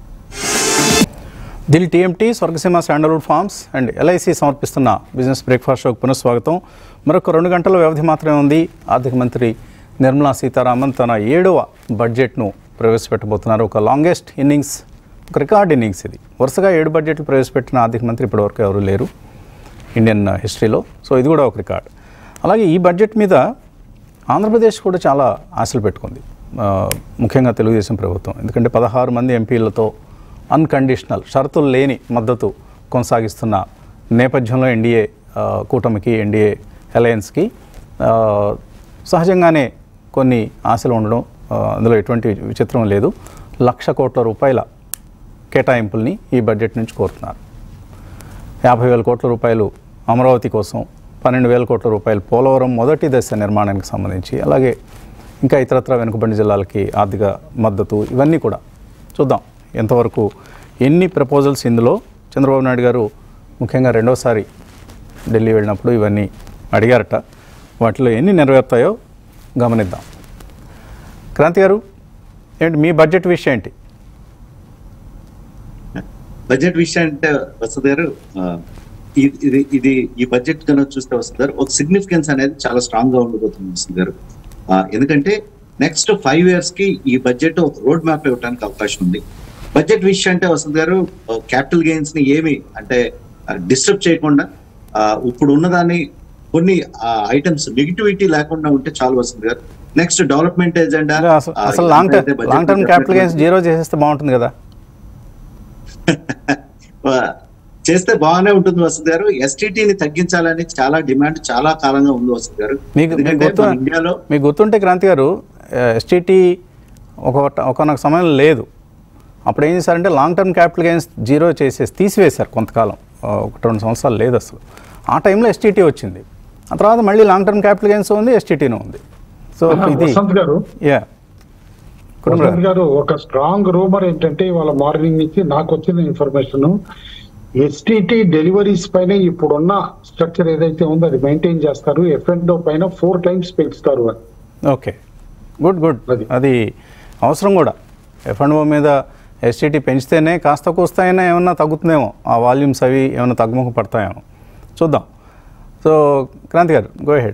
Dil TMT Swargaseema sandalwood farms and LIC సమర్పిస్తున్న బిజినెస్ బ్రేక్ఫాస్ట్ షోకి పునఃస్వాగతం మరొక రెండు గంటల వ్యవధి మాత్రమే ఉంది ఆర్థిక మంత్రి నిర్మలా సీతారామన్ తన ఏడవ బడ్జెట్ను ప్రవేశపెట్టబోతున్నారు ఒక లాంగెస్ట్ ఇన్నింగ్స్ ఒక రికార్డ్ ఇన్నింగ్స్ ఇది వరుసగా ఏడు బడ్జెట్లు ప్రవేశపెట్టిన ఆర్థిక మంత్రి ఇప్పటివరకు ఎవరు లేరు ఇండియన్ హిస్టరీలో సో ఇది కూడా ఒక రికార్డ్ అలాగే ఈ బడ్జెట్ మీద ఆంధ్రప్రదేశ్ కూడా చాలా ఆశలు పెట్టుకుంది ఆ, ముఖ్యంగా తెలుగుదేశం ప్రభుత్వం ఎందుకంటే పదహారు మంది ఎంపీలతో అన్కండిషనల్ షరతులు లేని మద్దతు కొనసాగిస్తున్న నేపథ్యంలో ఎన్డీఏ ఆ, కూటమికి ఎన్డీఏ అలయన్స్కి ఆ, సహజంగానే కొన్ని ఆశలు ఉండడం ఆ, అందులో ఎటువంటి విచిత్రం లేదు లక్ష కోట్ల రూపాయల కేటాయింపుల్ని ఈ బడ్జెట్ నుంచి కోరుతున్నారు యాభై వేల కోట్ల రూపాయలు అమరావతి కోసం పన్నెండు వేల కోట్ల రూపాయలు పోలవరం మొదటి దశ నిర్మాణానికి సంబంధించి అలాగే ఇంకా ఇతరత్ర వెనుకబడిన జిల్లాలకి ఆర్థిక మద్దతు ఇవన్నీ కూడా చూద్దాం ఎంతవరకు ఎన్ని ప్రపోజల్స్ ఇందులో చంద్రబాబు నాయుడు గారు ముఖ్యంగా రెండోసారి ఢిల్లీ వెళ్ళినప్పుడు ఇవన్నీ అడిగారట వాటిలో ఎన్ని నెరవేరుతాయో గమనిద్దాం క్రాంతి గారు ఏంటి మీ బడ్జెట్ విషయం ఏంటి బడ్జెట్ విషయం అంటే వసతి గారు ఆ, ఇది ఇది ఇది ఈ బడ్జెట్ కనుక చూస్తే వసతి గారు ఒక సిగ్నిఫికెన్స్ అనేది చాలా స్ట్రాంగ్ గా ఉండబోతుంది వసతి గారు ఆ, ఎందుకంటే నెక్స్ట్ ఫైవ్ ఇయర్స్ కి ఈ బడ్జెట్ ఒక రోడ్ మ్యాప్ ఇవ్వడానికి అవకాశం ఉంది బడ్జెట్ విషయం అంటే వసంత్ గారు క్యాపిటల్ గెయిన్స్ ని ఏమి అంటే డిస్టర్బ్ చేయకుండా ఆ, ఇప్పుడు ఉన్నదాన్ని కొన్ని ఐటమ్స్ నెగిటివిటీ లేకుండా ఉంటే చాలు వసంత్ గారు నెక్స్ట్ డెవలప్మెంట్ ఎజెండా ఇంకా అసలు అసలు long term long term capital gains zero చేసేస్తే బాగుంటుంది కదా చేస్తే బాగానే ఉంటుంది వసంత్ గారు ఎస్టీటీని తగ్గించాలని చాలా డిమాండ్ చాలా కాలంగా ఉంది వసంత్ గారు మీకు మీకు ఎందుకంటే గుర్తు మన ఇండియాలో మీకు గుర్తుంటే క్రాంతి గారు ఎస్టీటీ ఒక ఒకనొక సమయంలో లేదు అప్పుడు ఏం చేశారంటే long term capital gains zero చేసేసి తీసివేశారు కొంతకాలం ఆ, ఒక రెండు సంవత్సరాలు లేదు అసలు ఆ టైంలో ఎస్టీటీ వచ్చింది ఆ తర్వాత మళ్ళీ లాంగ్ టర్మ్ క్యాపిటల్ గెయిన్స్ ఉంది ఎస్టీటీనూ ఉంది సో ఇది వసంత్ గారు యా వసంత్ గారు ఒక స్ట్రాంగ్ రూమర్ ఏంటంటే ఇవాళ మార్నింగ్ నుంచి నాకు వచ్చిన ఇన్ఫర్మేషన్ ఎస్టిటి డెలివరీస్ పైన ఇప్పుడున్న స్ట్రక్చర్ ఏదైతే ఉందో అది మెయింటైన్ చేస్తారు ఎఫ్ఎండో పైన ఫోర్ టైమ్స్ పెంచుతారు అని ఓకే గుడ్ గుడ్ అది. అది అవసరం కూడా ఎఫ్ అండ్ ఓ మీద ఎస్టీటీ పెంచితేనే కాస్త కూస్త అయినా ఏమన్నా తగ్గుతుందేమో ఆ వాల్యూమ్స్ అవి ఏమైనా తగ్గుముఖ పడతాయేమో చూద్దాం సో క్రాంతి గారు గో హెడ్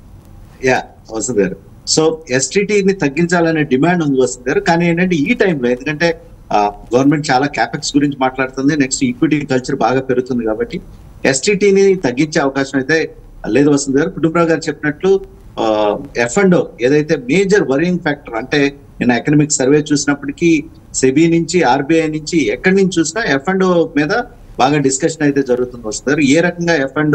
యా వసంత్ గారు సో ఎస్టీటీని తగ్గించాలనే డిమాండ్ ఉంది వసంత్ గారు కానీ ఏంటంటే ఈ టైంలో ఎందుకంటే గవర్నమెంట్ చాలా క్యాపెక్స్ గురించి మాట్లాడుతుంది నెక్స్ట్ ఈక్విటీ కల్చర్ బాగా పెరుగుతుంది కాబట్టి ఎస్టీటీని తగ్గించే అవకాశం అయితే లేదు వసంత్ గారు కుటుంబరావు గారు చెప్పినట్లు ఎఫ్ అండ్ ఏదైతే మేజర్ వరింగ్ ఫ్యాక్టర్ అంటే నేను ఎకనామిక్ సర్వే చూసినప్పటికీ సెబీ నుంచి ఆర్బీఐ నుంచి ఎక్కడి నుంచి చూసినా ఎఫ్ అండ్ మీద బాగా డిస్కషన్ అయితే జరుగుతుంది వస్తారు ఏ రకంగా ఎఫ్ అండ్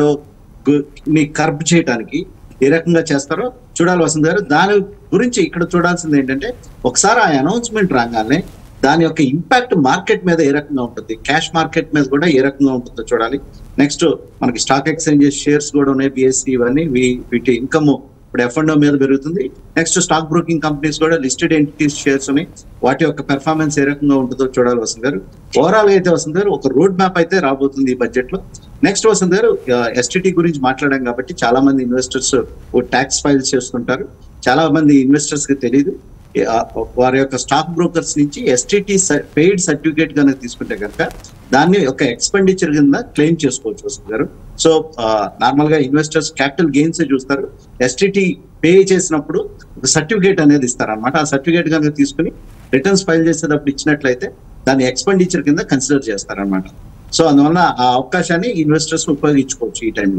ని కర్బ్ చేయడానికి ఏ రకంగా చేస్తారో చూడాలి వసంత్ గారు దాని గురించి ఇక్కడ చూడాల్సింది ఏంటంటే ఒకసారి ఆ అనౌన్స్మెంట్ రాగానే దాని యొక్క ఇంపాక్ట్ మార్కెట్ మీద ఏ రకంగా ఉంటుంది క్యాష్ మార్కెట్ మీద కూడా ఏ రకంగా ఉంటుందో చూడాలి నెక్స్ట్ మనకి స్టాక్ ఎక్స్చేంజెస్ షేర్స్ కూడా ఉన్నాయి బిఎస్సి ఇవన్నీ వీ- వీటి ఇన్కమ్ ఇప్పుడు ఎఫ్ అండ్ మీద పెరుగుతుంది నెక్స్ట్ స్టాక్ బ్రోకింగ్ కంపెనీస్ కూడా లిస్టెడ్ ఎంటిటీస్ షేర్స్ ఉన్నాయి వాటి యొక్క పెర్ఫార్మెన్స్ ఏ రకంగా ఉంటుందో చూడాలి వసంత్ గారు ఓవరాల్ అయితే వసంత్ గారు ఒక రోడ్ మ్యాప్ అయితే రాబోతుంది ఈ బడ్జెట్ లో నెక్స్ట్ వసంత్ గారు ఎస్టిటి గురించి మాట్లాడాం కాబట్టి చాలా మంది ఇన్వెస్టర్స్ ట్యాక్స్ ఫైల్ చేస్తుంటారు చాలా మంది ఇన్వెస్టర్స్ కి తెలియదు ఆ, వారి యొక్క స్టాక్ బ్రోకర్స్ నుంచి ఎస్టిటి పెయిడ్ సర్టిఫికేట్ కనుక తీసుకుంటే కనుక దాన్ని ఒక ఎక్స్పెండిచర్ కింద క్లెయిమ్ చేసుకోవచ్చు వసంత్ గారు సో నార్మల్ గా ఇన్వెస్టర్స్ క్యాపిటల్ గెయిన్స్ చూస్తారు ఎస్టిటి పే చేసినప్పుడు ఒక సర్టిఫికేట్ అనేది ఇస్తారన్నమాట ఆ సర్టిఫికేట్ కనుక తీసుకుని రిటర్న్స్ ఫైల్ చేసేటప్పుడు ఇచ్చినట్లయితే దాన్ని ఎక్స్పెండిచర్ కింద కన్సిడర్ చేస్తారన్నమాట సో అందువల్ల ఆ అవకాశాన్ని ఇన్వెస్టర్స్ ఉపయోగించుకోవచ్చు ఈ టైంలో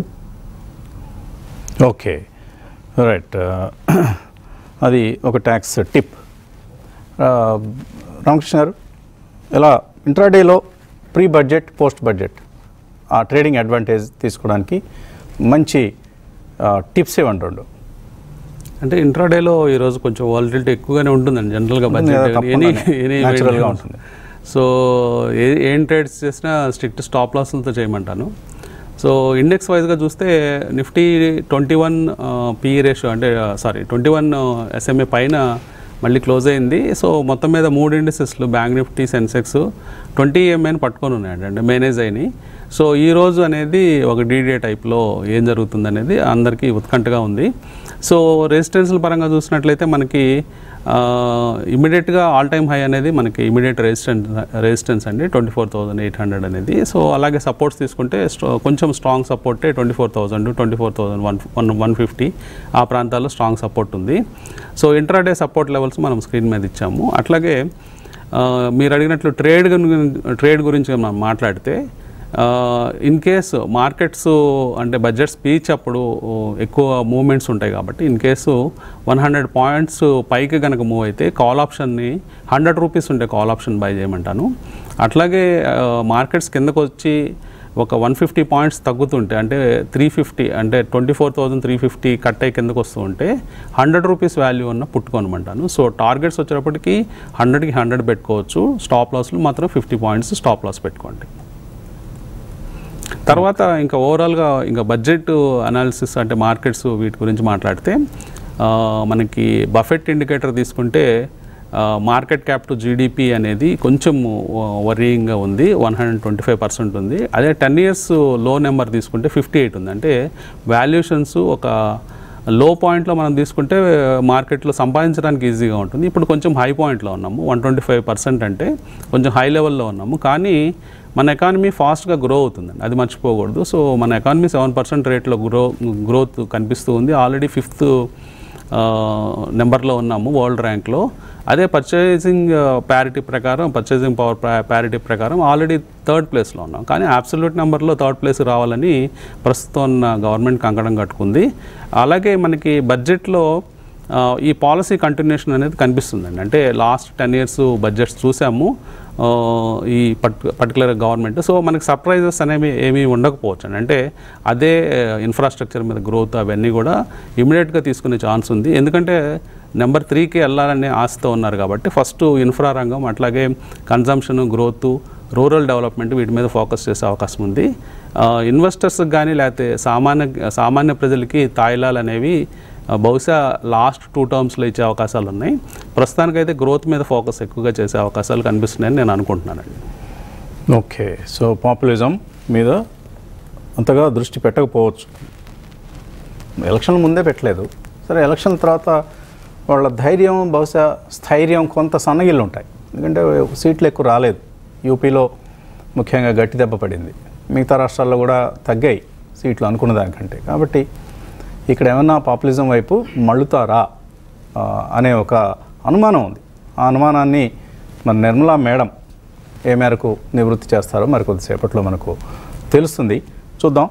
ఓకే రైట్ అది ఒక ట్యాక్స్ టిప్ రామకృష్ణ గారు ఇలా ఇంట్రాడేలో ప్రీ బడ్జెట్ పోస్ట్ బడ్జెట్ ఆ ట్రేడింగ్ అడ్వాంటేజ్ తీసుకోవడానికి మంచి టిప్స్ ఇవ్వండి రెండు అంటే ఇంట్రాడేలో ఈరోజు కొంచెం వాలిటిలిటీ ఎక్కువగానే ఉంటుందండి జనరల్గా ఉంటుంది కదా, బడ్జెట్ ఎనీ తప్పకుండానే. ఎనీ Natural గా ఉంటుంది. సో ఏ ఏం ట్రేడ్స్ చేసినా స్ట్రిక్ట్ స్టాప్ లాస్లతో చేయమంటాను సో ఇండెక్స్ వైజ్గా చూస్తే Nifty twenty one PE ratio అంటే సారీ ట్వంటీ వన్ ఎస్ఎంఏ పైన మళ్ళీ క్లోజ్ అయింది సో మొత్తం మీద మూడు ఇండస్ట్రీస్లు బ్యాంక్ నిఫ్టీ సెన్సెక్స్ ట్వంటీ ఎంఐని పట్టుకొని ఉన్నాయండి అంటే మేనేజ్ అయినాయి సో ఈ రోజు అనేది ఒక డీడే టైప్లో ఏం జరుగుతుంది అనేది అందరికీ ఉత్కంఠగా ఉంది సో రెసిస్టెన్స్ల పరంగా చూసినట్లయితే మనకి ఇమీడియట్గా ఆల్ టైమ్ హై అనేది మనకి ఇమీడియట్ రెసిస్టెన్స్ రెసిస్టెన్స్ అండి twenty four thousand eight hundred అనేది సో అలాగే సపోర్ట్స్ తీసుకుంటే స్ట్రా- కొంచెం స్ట్రాంగ్ సపోర్టే twenty four thousand twenty four thousand one one one fifty ఆ ప్రాంతాల్లో స్ట్రాంగ్ సపోర్ట్ ఉంది సో ఇంట్రాడే సపోర్ట్ లెవెల్స్ మనం స్క్రీన్ మీద ఇచ్చాము అట్లాగే ఆ, మీరు అడిగినట్లు ట్రేడ్ ట్రేడ్ గురించి మనం మాట్లాడితే ఇన్ కేసు మార్కెట్స్ అంటే బడ్జెట్ స్పీచ్ అప్పుడు ఎక్కువ మూమెంట్స్ ఉంటాయి కాబట్టి in case one hundred points పైకి కనుక మూవ్ అయితే కాల్ ఆప్షన్ని హండ్రెడ్ రూపీస్ ఉంటే కాల్ ఆప్షన్ బై చేయమంటాను అట్లాగే మార్కెట్స్ కిందకు వచ్చి ఒక వన్ ఫిఫ్టీ పాయింట్స్ తగ్గుతుంటే అంటే త్రీ ఫిఫ్టీ అంటే twenty four thousand three fifty cut అయ్యి కిందకు వస్తూ ఉంటే హండ్రెడ్ రూపీస్ వాల్యూ ఉన్న పుట్టుకోనమంటాను సో టార్గెట్స్ వచ్చేటప్పటికి హండ్రెడ్కి హండ్రెడ్ పెట్టుకోవచ్చు స్టాప్ లాస్లు మాత్రం ఫిఫ్టీ పాయింట్స్ స్టాప్ లాస్ పెట్టుకోండి తర్వాత ఇంకా ఓవరాల్గా ఇంకా బడ్జెట్ అనాలిసిస్ అంటే మార్కెట్స్ వీటి గురించి మాట్లాడితే ఆ, మనకి బఫెట్ ఇండికేటర్ తీసుకుంటే మార్కెట్ క్యాప్ టు జీడిపి అనేది కొంచెం వరీయింగ్గా ఉంది one hundred twenty five percent ఉంది అదే టెన్ ఇయర్స్ లో నెంబర్ తీసుకుంటే ఫిఫ్టీ ఎయిట్ ఉంది అంటే వాల్యుయేషన్స్ ఒక లో పాయింట్లో మనం తీసుకుంటే మార్కెట్లో సంపాదించడానికి ఈజీగా ఉంటుంది ఇప్పుడు కొంచెం హై పాయింట్లో ఉన్నాము వన్ ట్వంటీ ఫైవ్ పర్సెంట్ అంటే కొంచెం హై లెవెల్లో ఉన్నాము కానీ మన ఎకానమీ ఫాస్ట్గా గ్రో అవుతుందండి అది మర్చిపోకూడదు సో మన ఎకానమీ సెవెన్ పర్సెంట్ రేట్లో గ్రో గ్రోత్ కనిపిస్తూ ఉంది ఆల్రెడీ ఫిఫ్త్ నెంబర్లో ఉన్నాము వరల్డ్ ర్యాంక్లో అదే పర్చేసింగ్ ప్యారిటీ ప్రకారం పర్చేసింగ్ పవర్ ప్యారిటీ ప్రకారం ఆల్రెడీ థర్డ్ ప్లేస్లో ఉన్నాం కానీ అబ్సల్యూట్ నెంబర్లో థర్డ్ ప్లేస్ రావాలని ప్రస్తుతం ఉన్న గవర్నమెంట్ కంకణం కట్టుకుంది అలాగే మనకి బడ్జెట్లో ఆ, ఈ పాలసీ కంటిన్యూషన్ అనేది కనిపిస్తుందండి అంటే లాస్ట్ టెన్ ఇయర్స్ బడ్జెట్స్ చూసాము ఆ, ఈ పర్టి పర్టికులర్ గవర్నమెంట్ సో మనకి సర్ప్రైజెస్ అనేవి ఏమీ ఉండకపోవచ్చు అండి అంటే అదే ఇన్ఫ్రాస్ట్రక్చర్ మీద గ్రోత్ అవన్నీ కూడా ఇమీడియట్గా తీసుకునే ఛాన్స్ ఉంది ఎందుకంటే నెంబర్ త్రీకి వెళ్ళాలనే ఆశతో ఉన్నారు కాబట్టి ఫస్ట్ ఇన్ఫ్రా రంగం అట్లాగే కన్జంప్షన్ గ్రోత్ రూరల్ డెవలప్మెంట్ వీటి మీద ఫోకస్ చేసే అవకాశం ఉంది ఇన్వెస్టర్స్కి కానీ లేకపోతే సామాన్య సామాన్య ప్రజలకి తాయిలాలు అనేవి ఆ, బహుశా లాస్ట్ టూ టర్మ్స్లో ఇచ్చే అవకాశాలు ఉన్నాయి ప్రస్తుతానికైతే గ్రోత్ మీద ఫోకస్ ఎక్కువగా చేసే అవకాశాలు కనిపిస్తున్నాయని నేను అనుకుంటున్నానండి ఓకే సో పాపులిజం మీద అంతగా దృష్టి పెట్టకపోవచ్చు ఎలక్షన్ ముందే పెట్టలేదు సరే ఎలక్షన్ తర్వాత వాళ్ళ ధైర్యం బహుశా స్థైర్యం కొంత సన్నగిల్లు ఉంటాయి ఎందుకంటే సీట్లు ఎక్కువ రాలేదు యూపీలో ముఖ్యంగా గట్టి దెబ్బ పడింది మిగతా రాష్ట్రాల్లో కూడా తగ్గాయి సీట్లు అనుకున్న దానికంటే కాబట్టి ఇక్కడ ఏమన్నా పాపులిజం వైపు మళ్ళుతారా ఆ, అనే ఒక అనుమానం ఉంది ఆ అనుమానాన్ని మన నిర్మలా మేడం ఏ మేరకు నివృత్తి చేస్తారో మరి కొద్దిసేపట్లో మనకు తెలుస్తుంది చూద్దాం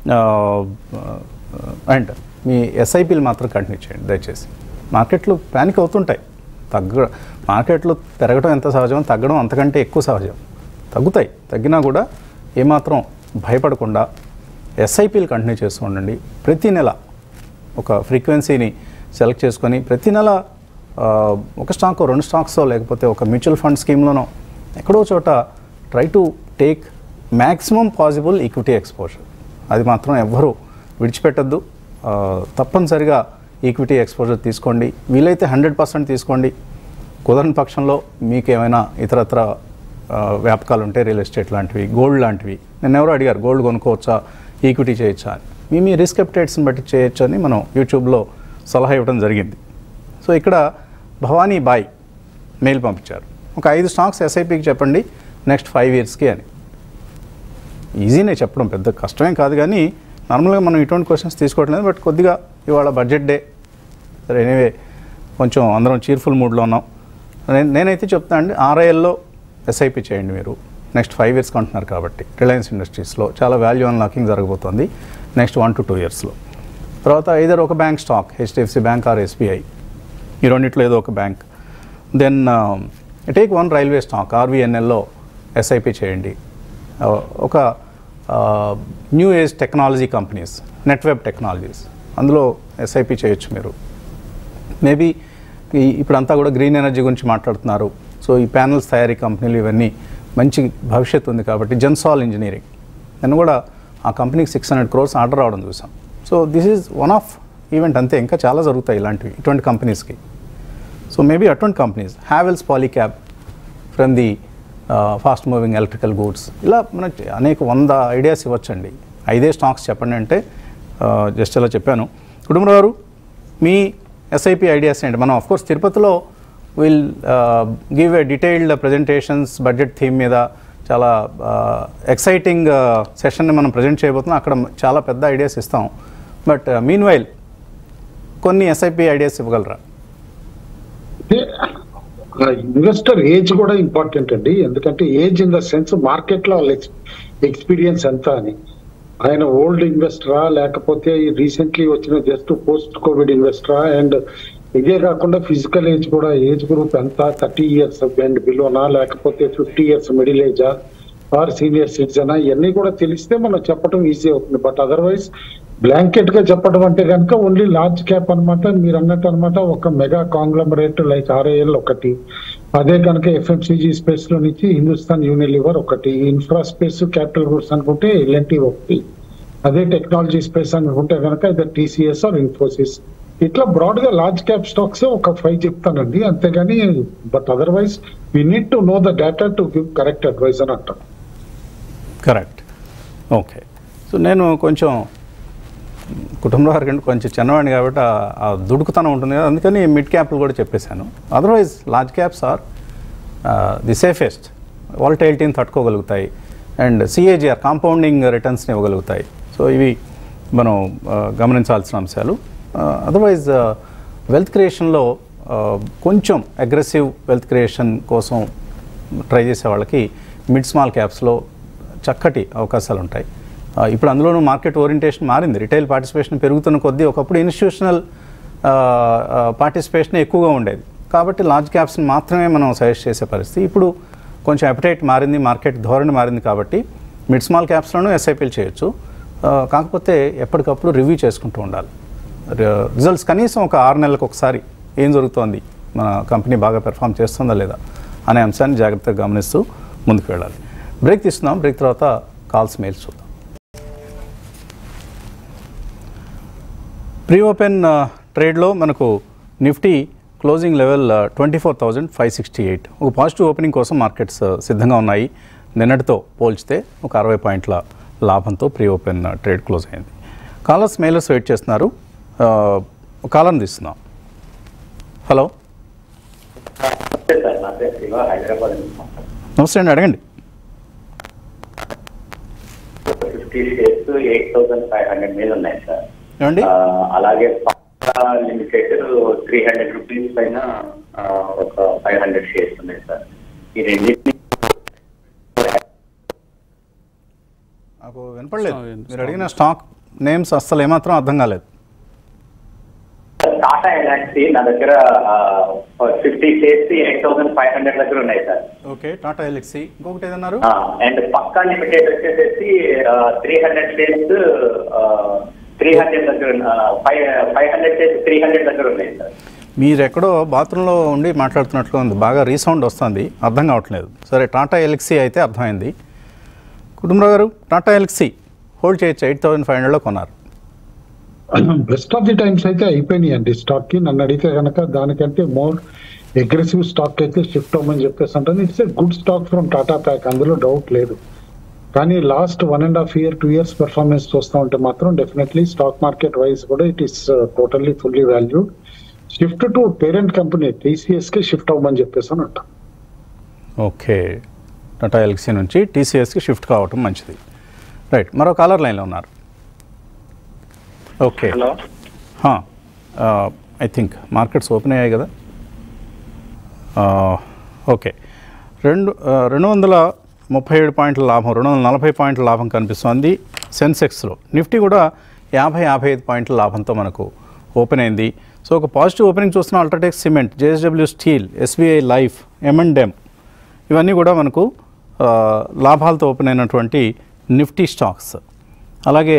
అండ్ మీ ఎస్ఐపీలు మాత్రం కంటిన్యూ చేయండి దయచేసి మార్కెట్లు ప్యానిక్ అవుతుంటాయి తగ్గ మార్కెట్లు పెరగడం ఎంత సహజం తగ్గడం అంతకంటే ఎక్కువ సహజం తగ్గుతాయి తగ్గినా కూడా ఏమాత్రం భయపడకుండా ఎస్ఐపీలు కంటిన్యూ చేస్తూ ఉండండి ప్రతి నెల ఒక ఫ్రీక్వెన్సీని సెలెక్ట్ చేసుకొని ప్రతి నెల ఆ, ఒక స్టాక్ రెండు స్టాక్స్ లేకపోతే ఒక మ్యూచువల్ ఫండ్ స్కీమ్లోనో ఎక్కడో చోట try to take maximum possible equity exposure అది మాత్రం ఎవ్వరూ విడిచిపెట్టద్దు ఆ, తప్పనిసరిగా ఈక్విటీ ఎక్స్పోజర్ తీసుకోండి వీలైతే హండ్రెడ్ పర్సెంట్ తీసుకోండి కుదరని పక్షంలో మీకు ఏమైనా ఇతరత్ర ఆ, వ్యాపకాలు ఉంటే రియల్ ఎస్టేట్ లాంటివి గోల్డ్ లాంటివి నేను ఎవరో అడిగారు గోల్డ్ కొనుక్కోవచ్చా ఈక్విటీ చేయొచ్చా అని మీ మీ రిస్క్ అప్డేట్స్ని బట్టి చేయొచ్చు అని మనం యూట్యూబ్లో సలహా ఇవ్వడం జరిగింది సో ఇక్కడ భవానీ బాయ్ మెయిల్ పంపించారు ఒక ఐదు స్టాక్స్ ఎస్ఐపికి చెప్పండి నెక్స్ట్ ఫైవ్ ఇయర్స్కి అని ఈజీనే చెప్పడం పెద్ద కష్టమేం కాదు కానీ నార్మల్గా మనం ఇటువంటి క్వశ్చన్స్ తీసుకోవట్లేదు బట్ కొద్దిగా ఇవాళ బడ్జెట్ డే సరే ఎనీవే కొంచెం అందరం చీర్ఫుల్ మూడ్లో ఉన్నాం నేను నేనైతే చెప్తాను అండి ఆర్ఐఎల్లో ఎస్ఐపి చేయండి మీరు నెక్స్ట్ ఫైవ్ ఇయర్స్ కొంటున్నారు కాబట్టి రిలయన్స్ ఇండస్ట్రీస్లో చాలా వాల్యూ అన్లాకింగ్ జరగబోతోంది నెక్స్ట్ వన్ టు టూ ఇయర్స్లో తర్వాత ఐదర్ ఒక bank stock HDFC bank or SBI ఈ రెండిట్లో ఏదో ఒక బ్యాంక్ then take one railway stock ఆర్వీఎన్ఎల్లో ఎస్ఐపి చేయండి Uh, ఒక new age technology companies Netweb technologies అందులో ఎస్ఐపి చేయొచ్చు మీరు మేబీ ఈ ఇప్పుడంతా కూడా గ్రీన్ ఎనర్జీ గురించి మాట్లాడుతున్నారు సో ఈ ప్యానల్స్ తయారీ కంపెనీలు ఇవన్నీ మంచి భవిష్యత్తు ఉంది కాబట్టి జెన్సాల్ ఇంజనీరింగ్ నేను కూడా ఆ కంపెనీకి సిక్స్ హండ్రెడ్ క్రోర్స్ ఆర్డర్ రావడం చూసాం so this is one of event అంతే ఇంకా చాలా జరుగుతాయి ఇలాంటివి ఇటువంటి కంపెనీస్కి సో మేబీ అటువంటి companies Havells Polycab from the fast moving electrical goods ఇలా మనకి అనేక వంద ఐడియాస్ ఇవ్వచ్చండి ఐదే స్టాక్స్ చెప్పండి అంటే జస్ట్ ఇలా చెప్పాను కుటుంబరావు గారు మీ ఎస్ఐపి ఐడియాస్ ఏంటి మనం కోర్స్ తిరుపతిలో will give a detailed presentations budget theme మీద చాలా ఎక్సైటింగ్ సెషన్ని మనం ప్రజెంట్ చేయబోతున్నాం అక్కడ చాలా పెద్ద ఐడియాస్ ఇస్తాం బట్ మీన్ వైల్ కొన్ని ఎస్ఐపి ఐడియాస్ ఇవ్వగలరా ఇన్వెస్టర్ ఏజ్ కూడా ఇంపార్టెంట్ అండి ఎందుకంటే age in the sense market లో వాళ్ళ ఎక్స్పీరియన్స్ ఎంత అని ఆయన ఓల్డ్ ఇన్వెస్టరా లేకపోతే రీసెంట్లీ వచ్చిన జస్ట్ పోస్ట్ కోవిడ్ ఇన్వెస్టరా అండ్ ఇదే కాకుండా ఫిజికల్ ఏజ్ కూడా ఏజ్ గ్రూప్ ఎంత థర్టీ ఇయర్స్ అండ్ బిలోనా లేకపోతే ఫిఫ్టీ ఇయర్స్ మిడిల్ ఏజా ఆర్ సీనియర్ సిటిజన్ ఇవన్నీ కూడా తెలిస్తే మనం చెప్పడం ఈజీ అవుతుంది బట్ అదర్వైజ్ బ్లాంకెట్ గా చెప్పడం అంటే కనుక ఓన్లీ లార్జ్ క్యాప్ అన్నమాట మీరు అన్నట్టు అనమాట ఒక మెగా కాంగ్లమరేట్ లైక్ ఆర్ఏఎల్ ఒకటి అదే కనుక ఎఫ్ఎంసీజీ స్పేస్ లో నుంచి హిందుస్థాన్ యూనిలివర్ ఒకటి ఇన్ఫ్రా స్పేస్ క్యాపిటల్ గుడ్స్ అనుకుంటే ఎల్ఎన్టీ ఒకటి అదే టెక్నాలజీ స్పేస్ అనుకుంటే కనుక ఇది టీసీఎస్ ఆర్ ఇన్ఫోసిస్ ఇట్లా బ్రాడ్ గా లార్జ్ క్యాప్ స్టాక్స్ ఒక ఫైవ్ చెప్తానండి అంతేగాని but otherwise we need to know the data to give correct advice అని అంటాం కరెక్ట్ ఓకే సో నేను కొంచెం కుటుంబ వారికి కొంచెం చిన్నవాడిని కాబట్టి ఆ- ఆ దుడుకుతనం ఉంటుంది కదా అందుకని మిడ్ క్యాప్లు కూడా చెప్పేశాను otherwise large caps are the safest వాలటైలిటీని తట్టుకోగలుగుతాయి అండ్ సిఏజిఆర్ కాంపౌండింగ్ రిటర్న్స్ని ఇవ్వగలుగుతాయి సో ఇవి మనం ఆ, గమనించాల్సిన అంశాలు అదర్వైజ్ వెల్త్ క్రియేషన్లో కొంచెం అగ్రెసివ్ వెల్త్ క్రియేషన్ కోసం ట్రై చేసే వాళ్ళకి మిడ్ స్మాల్ క్యాప్స్లో చక్కటి అవకాశాలు ఉంటాయి ఆ, ఇప్పుడు అందులోనూ మార్కెట్ ఓరియంటేషన్ మారింది రిటైల్ పార్టిసిపేషన్ పెరుగుతున్న కొద్దీ ఒకప్పుడు ఇన్స్టిట్యూషనల్ పార్టిసిపేషన్ ఎక్కువగా ఉండేది కాబట్టి లార్జ్ క్యాప్స్ని మాత్రమే మనం సజెస్ట్ చేసే పరిస్థితి ఇప్పుడు కొంచెం అపిటైట్ మారింది మార్కెట్ ధోరణి మారింది కాబట్టి మిడ్ స్మాల్ క్యాప్స్లోనూ ఎస్ఐపీలు చేయొచ్చు ఆ, కాకపోతే ఎప్పటికప్పుడు రివ్యూ చేసుకుంటూ ఉండాలి రి- రిజల్ట్స్ కనీసం ఒక ఆరు నెలలకు ఒకసారి ఏం జరుగుతోంది మన కంపెనీ బాగా పెర్ఫామ్ చేస్తుందా లేదా అనే అంశాన్ని జాగ్రత్తగా గమనిస్తూ ముందుకు వెళ్ళాలి బ్రేక్ తీసుకుందాం బ్రేక్ తర్వాత కాల్స్ మెయిల్స్ చూద్దాం ప్రీ ఓపెన్ ట్రేడ్లో మనకు Nifty closing level twenty four thousand five sixty eight ఒక పాజిటివ్ ఓపెనింగ్ కోసం మార్కెట్స్ uh, సిద్ధంగా ఉన్నాయి నిన్నటితో పోల్చితే ఒక అరవై పాయింట్ల లాభంతో ప్రీ ఓపెన్ ట్రేడ్ క్లోజ్ అయింది కాలర్స్ మెయిలర్స్ వెయిట్ చేస్తున్నారు కాలం తీస్తున్నాం హలో నమస్తే సార్ నా పేరు శివ హైదరాబాద్ నుంచి మాట్లాడుతున్నాను. నమస్తే అండి అడగండి fifty shares eight thousand five hundred మీద ఉన్నాయి సార్ ఏమండి ఆ, అలాగే పాపా లిమిటెడ్ త్రీ హండ్రెడ్ రూపీస్ పైన ఆ, ఒక ఫైవ్ హండ్రెడ్ షేర్స్ ఉన్నాయి సార్ ఈ రెండింటిని నాకు వినపడలేదు Sorry, మీరు అడిగిన స్టాక్ నేమ్స్ అస్సలు ఏమాత్రం అర్థం కాలేదు టాటా ఎలాంటి నా దగ్గర fifty shares eight thousand five hundred దగ్గర ఉన్నాయి సార్ ఓకే టాటా ఎలక్సీ ఇంకొకటి ఏదన్నారు అండ్ పక్కా లిమిటెడ్ వచ్చేసేసి three hundred shares three hundred దగ్గర five five hundred shares three hundred దగ్గర ఉన్నాయి సార్ మీరు ఎక్కడో బాత్రూంలో ఉండి మాట్లాడుతున్నట్లుగా ఉంది బాగా రీసౌండ్ వస్తుంది అర్థం కావట్లేదు సరే టాటా ఎలక్సీ అయితే అర్థమైంది కుటుంబరావు గారు టాటా ఎలక్సీ హోల్డ్ చేయొచ్చు ఎయిట్ థౌసండ్ ఫైవ్ హండ్రెడ్లో కొన్నారు బెస్ట్ ఆఫ్ ది టైమ్స్ అయితే అయిపోయినాయి అండి స్టాక్ కి నన్ను అడిగితే కనుక దానికంటే మోర్ అగ్రెసివ్ స్టాక్ అయితే షిఫ్ట్ అవ్వమని చెప్పేసి అంటాను it's a good stock from Tata pack అందులో డౌట్ లేదు కానీ last one and half year two years performance చూస్తూ ఉంటే మాత్రం డెఫినెట్లీ స్టాక్ మార్కెట్ వైజ్ కూడా it is totally fully valued shift to parent company TCS కి షిఫ్ట్ అవ్వమని చెప్పేసి అని అంటాం ఓకే టాటా ఎలక్సీ నుంచి టీసీఎస్కి షిఫ్ట్ కావటం మంచిది రైట్ మరో కాలర్ లైన్లో ఉన్నారు okay hello I think markets open అయ్యాయి కదా ఓకే రెండు ఆ, రెండు వందల ముప్పై ఏడు పాయింట్ల లాభం రెండు వందల నలభై పాయింట్ల లాభం కనిపిస్తోంది సెన్సెక్స్లో నిఫ్టీ కూడా యాభై యాభై ఐదు పాయింట్ల లాభంతో మనకు ఓపెన్ అయింది సో ఒక పాజిటివ్ ఓపెనింగ్ చూస్తున్న UltraTech cement JSW steel SBI life M and M ఇవన్నీ కూడా మనకు ఆ, లాభాలతో ఓపెన్ అయినటువంటి నిఫ్టీ స్టాక్స్ అలాగే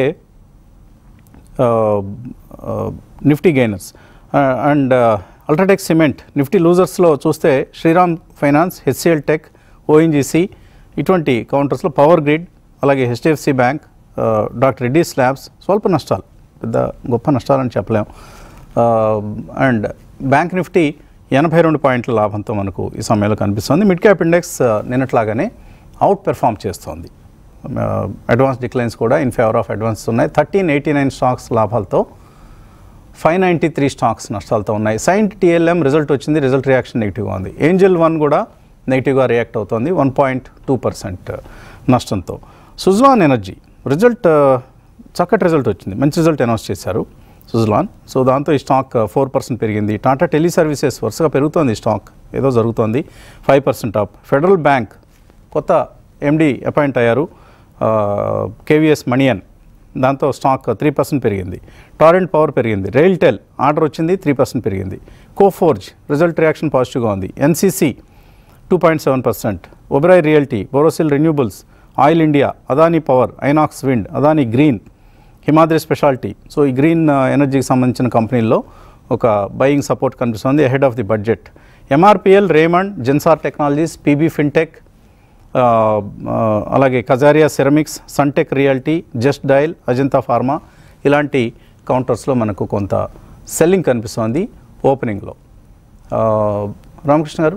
Nifty gainers and UltraTech cement Nifty లూజర్స్లో చూస్తే Shriram finance HCL tech ONGC ఇటువంటి కౌంటర్స్లో పవర్ గ్రిడ్ అలాగే HDFC bank doctor Reddy labs స్వల్ప నష్టాలు పెద్ద గొప్ప నష్టాలని చెప్పలేం అండ్ బ్యాంక్ నిఫ్టీ ఎనభై రెండు పాయింట్ల లాభంతో మనకు ఈ సమయంలో కనిపిస్తుంది మిడ్ క్యాప్ ఇండెక్స్ నిన్నట్లాగానే అవుట్ పెర్ఫామ్ చేస్తోంది అడ్వాన్స్ డిక్లైన్స్ కూడా ఇన్ ఫేవర్ ఆఫ్ అడ్వాన్స్ ఉన్నాయి థర్టీన్ ఎయిటీ నైన్ స్టాక్స్ లాభాలతో ఫైవ్ నైంటీ త్రీ స్టాక్స్ నష్టాలతో ఉన్నాయి సైంట్ టీఎల్ఎం రిజల్ట్ వచ్చింది రిజల్ట్ రియాక్షన్ నెగిటివ్గా ఉంది ఏంజల్ వన్ కూడా నెగిటివ్గా రియాక్ట్ అవుతోంది వన్ పాయింట్ టూ పర్సెంట్ నష్టంతో సుజ్లాన్ ఎనర్జీ రిజల్ట్ చక్కటి రిజల్ట్ వచ్చింది మంచి రిజల్ట్ అనౌన్స్ చేశారు సుజ్లాన్ సో దాంతో ఈ స్టాక్ ఫోర్ పర్సెంట్ పెరిగింది టాటా టెలి సర్వీసెస్ వరుసగా పెరుగుతోంది ఈ స్టాక్ ఏదో జరుగుతోంది five percent up federal bank కొత్త ఎండి అపాయింట్ అయ్యారు కేవీఎస్ మణియన్ దాంతో స్టాక్ త్రీ పర్సెంట్ పెరిగింది టారెంట్ పవర్ పెరిగింది రైల్టెల్ ఆర్డర్ వచ్చింది త్రీ పర్సెంట్ పెరిగింది కోఫోర్జ్ రిజల్ట్ రియాక్షన్ పాజిటివ్గా ఉంది NCC two point seven percent Oberoi realty Borosil renewables oil India Adani power Inox wind Adani green Himadri speciality so ఈ గ్రీన్ ఆ, ఎనర్జీకి సంబంధించిన కంపెనీల్లో ఒక బయింగ్ సపోర్ట్ కనిపిస్తుంది ahead of the budget MRPL Raymond Zensar technologies PB fintech ఆ, ఆ, అలాగే Kajaria ceramics Sunteck reality just dial Ajanta pharma ఇలాంటి కౌంటర్స్లో మనకు కొంత సెల్లింగ్ కనిపిస్తోంది ఓపెనింగ్లో ఆ, రామకృష్ణ గారు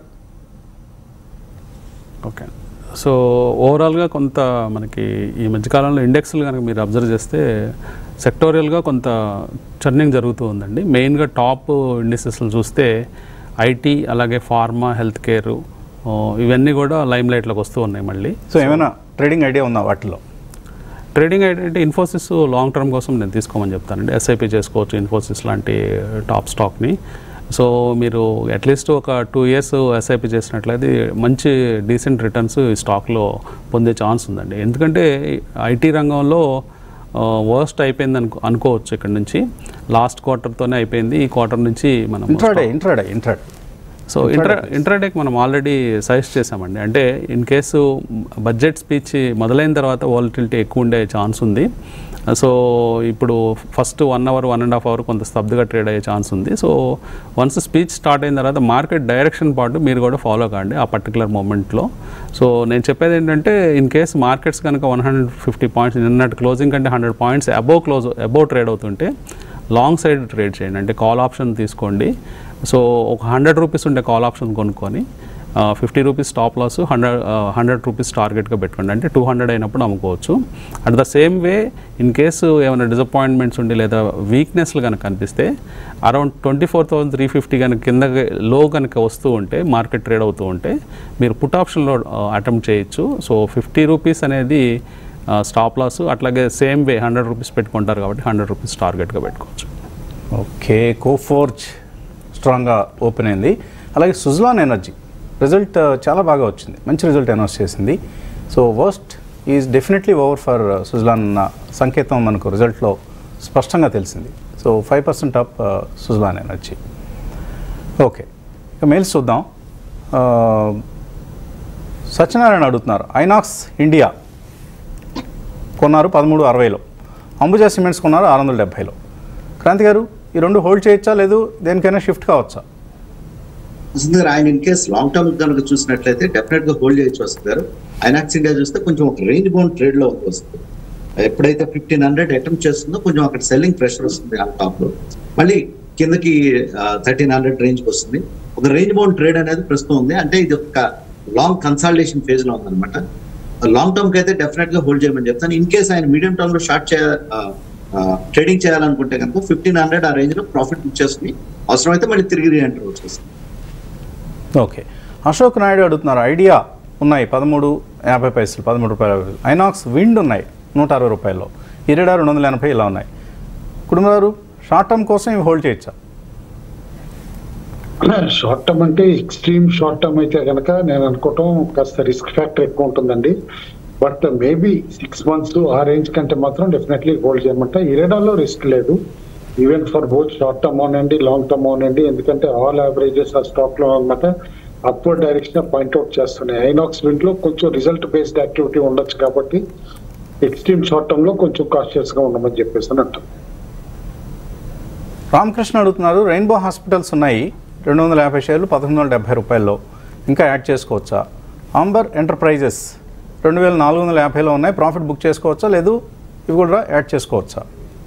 ఓకే సో ఓవరాల్గా కొంత మనకి ఈ మధ్యకాలంలో ఇండెక్స్లు కనుక మీరు అబ్జర్వ్ చేస్తే సెక్టోరియల్గా కొంత చర్నింగ్ జరుగుతూ ఉందండి మెయిన్గా టాప్ ఇండస్ట్రీస్లు చూస్తే ఐటీ అలాగే ఫార్మా హెల్త్ కేర్ ఇవన్నీ కూడా లైమ్ లైట్లోకి వస్తూ ఉన్నాయి మళ్ళీ సో ఏమైనా ట్రేడింగ్ ఐడియా ఉందా వాటిలో ట్రేడింగ్ అంటే ఇన్ఫోసిస్ లాంగ్ టర్మ్ కోసం నేను తీసుకోమని చెప్తానండి ఎస్ఐపి చేసుకోవచ్చు ఇన్ఫోసిస్ లాంటి టాప్ స్టాక్ని సో మీరు అట్లీస్ట్ ఒక టూ ఇయర్స్ ఎస్ఐపి చేసినట్లయితే మంచి డీసెంట్ రిటర్న్స్ ఈ స్టాక్లో పొందే ఛాన్స్ ఉందండి ఎందుకంటే ఐటీ రంగంలో వర్స్ట్ అయిపోయింది అనుకో అనుకోవచ్చు ఇక్కడ నుంచి లాస్ట్ క్వార్టర్తోనే అయిపోయింది ఈ క్వార్టర్ నుంచి మనం intraday intraday intraday so intra ఇంట్రాడేక్ మనం ఆల్రెడీ సజెస్ట్ చేసామండి అంటే ఇన్ కేసు బడ్జెట్ స్పీచ్ మొదలైన తర్వాత వాలిటిలిటీ ఎక్కువ ఉండే ఛాన్స్ ఉంది సో ఇప్పుడు first one hour one and half hour కొంత స్తబ్దుగా ట్రేడ్ అయ్యే ఛాన్స్ ఉంది సో వన్స్ స్పీచ్ స్టార్ట్ అయిన తర్వాత మార్కెట్ డైరెక్షన్ పాటు మీరు కూడా ఫాలో కాండి ఆ పర్టికులర్ మూమెంట్లో సో నేను చెప్పేది ఏంటంటే ఇన్ కేస్ మార్కెట్స్ కనుక వన్ హండ్రెడ్ ఫిఫ్టీ పాయింట్స్ నిన్నటి క్లోజింగ్ కంటే hundred points above close above trade అవుతుంటే లాంగ్ సైడ్ ట్రేడ్ చేయండి అంటే కాల్ ఆప్షన్ తీసుకోండి సో ఒక హండ్రెడ్ రూపీస్ ఉండే కాల్ ఆప్షన్ కొనుక్కొని fifty rupees stop loss hundred hundred rupees టార్గెట్గా పెట్టుకోండి అంటే టూ హండ్రెడ్ అయినప్పుడు అమ్ముకోవచ్చు at the same way in case ఏమైనా డిసప్పాయింట్మెంట్స్ ఉండి లేదా వీక్నెస్లు కనుక కనిపిస్తే around twenty four thousand three fifty కనుక కింద లో కనుక వస్తూ ఉంటే మార్కెట్ ట్రేడ్ అవుతూ ఉంటే మీరు పుట్ ఆప్షన్లో అటెంప్ట్ చేయొచ్చు సో ఫిఫ్టీ రూపీస్ అనేది స్టాప్ లాస్ అట్లాగే సేమ్ వే హండ్రెడ్ రూపీస్ పెట్టుకుంటారు కాబట్టి హండ్రెడ్ రూపీస్ టార్గెట్గా పెట్టుకోవచ్చు ఓకే కోఫోర్జ్ స్ట్రాంగ్గా ఓపెన్ అయింది అలాగే సుజ్లాన్ ఎనర్జీ రిజల్ట్ చాలా బాగా వచ్చింది మంచి రిజల్ట్ అనౌన్స్ చేసింది so worst is definitely over for Suzlon అన్న సంకేతం మనకు రిజల్ట్లో స్పష్టంగా తెలిసింది so five percent up Suzlon energy okay ఇక మెయిల్స్ చూద్దాం ఆ, సత్యనారాయణ అడుగుతున్నారు ఐనాక్స్ ఇండియా కొన్నారు పదమూడు అరవైలో అంబుజా సిమెంట్స్ కొన్నారు ఆరు వందల డెబ్భైలో క్రాంతి గారు ఈ రెండు హోల్డ్ చేయొచ్చా లేదు దేనికైనా షిఫ్ట్ కావచ్చా వసంత్ గారు ఆయన ఇన్ కేస్ లాంగ్ టర్మ్ కనుక చూసినట్లయితే డెఫినెట్ గా హోల్డ్ చేయొచ్చు వస్తుంది గారు ఐనాక్స్ ఇండియా చూస్తే కొంచెం ఒక రేంజ్ బౌండ్ ట్రేడ్ లో ఉంది వస్తుంది ఎప్పుడైతే ఫిఫ్టీన్ హండ్రెడ్ అటెంప్ట్ చేస్తుందో కొంచెం అక్కడ సెల్లింగ్ ప్రెషర్ వస్తుంది ఆ టాప్ లో మళ్ళీ కిందకి థర్టీన్ హండ్రెడ్ రేంజ్ వస్తుంది ఒక రేంజ్ బౌండ్ ట్రేడ్ అనేది ప్రస్తుతం ఉంది అంటే ఇది ఒక లాంగ్ కన్సాలిడేషన్ ఫేజ్ లో ఉందన్నమాట లాంగ్ టర్మ్ కి అయితే డెఫినెట్ గా హోల్డ్ చేయమని చెప్తాను ఇన్ కేస్ ఆయన మీడియం టర్మ్ లో షార్ట్ చేయ ట్రేడింగ్ చేయాలనుకుంటే కనుక ఫిఫ్టీన్ హండ్రెడ్ ఆ రేంజ్ లో ప్రాఫిట్ బుక్ చేసుకుని అవసరమైతే మళ్ళీ తిరిగి రీఎంటర్ వచ్చేస్తుంది ఓకే అశోక్ నాయుడు అడుగుతున్నారు ఐడియా ఉన్నాయి పదమూడు యాభై పైసలు పదమూడు రూపాయలు ఐనాక్స్ విండ్ ఉన్నాయి నూట అరవై రూపాయల్లో ఇరిడా రెండు వందల ఎనభై ఇలా ఉన్నాయి కుటుంబారు షార్ట్ టర్మ్ కోసం ఇవి హోల్డ్ చేయొచ్చా షార్ట్ టర్మ్ అంటే ఎక్స్ట్రీమ్ షార్ట్ టర్మ్ అయితే కనుక నేను అనుకోవటం కాస్త రిస్క్ ఫ్యాక్టర్ ఎక్కువ ఉంటుందండి బట్ మేబీ సిక్స్ మంత్స్ ఆ రేంజ్ కంటే మాత్రం డెఫినెట్లీ హోల్డ్ చేయమంట ఇరేడాలో రిస్క్ లేదు even for both short term అవునండి లాంగ్ టర్మ్ అవునండి ఎందుకంటే ఆల్ యావరేజెస్ ఆ స్టాక్ లో అనమాట అప్వర్డ్ డైరెక్షన్ పాయింట్అవుట్ చేస్తున్నాయి ఐనాక్స్ విండ్ లో కొంచెం రిజల్ట్ బేస్డ్ యాక్టివిటీ ఉండొచ్చు కాబట్టి ఎక్స్ట్రీమ్ షార్ట్ టర్మ్ లో కొంచెం కాన్షియస్ గా ఉండమని చెప్పేసి అని అంటాం రామకృష్ణ అడుగుతున్నారు రెయిన్బో హాస్పిటల్స్ ఉన్నాయి రెండు వందల యాభై షేర్లు పదకొండు వందల డెబ్బై రూపాయల్లో ఇంకా యాడ్ చేసుకోవచ్చా అంబర్ ఎంటర్ప్రైజెస్ రెండు వేల నాలుగు వందల యాభైలో ఉన్నాయి ప్రాఫిట్ బుక్ చేసుకోవచ్చా లేదు ఇవి కూడా యాడ్ చేసుకోవచ్చా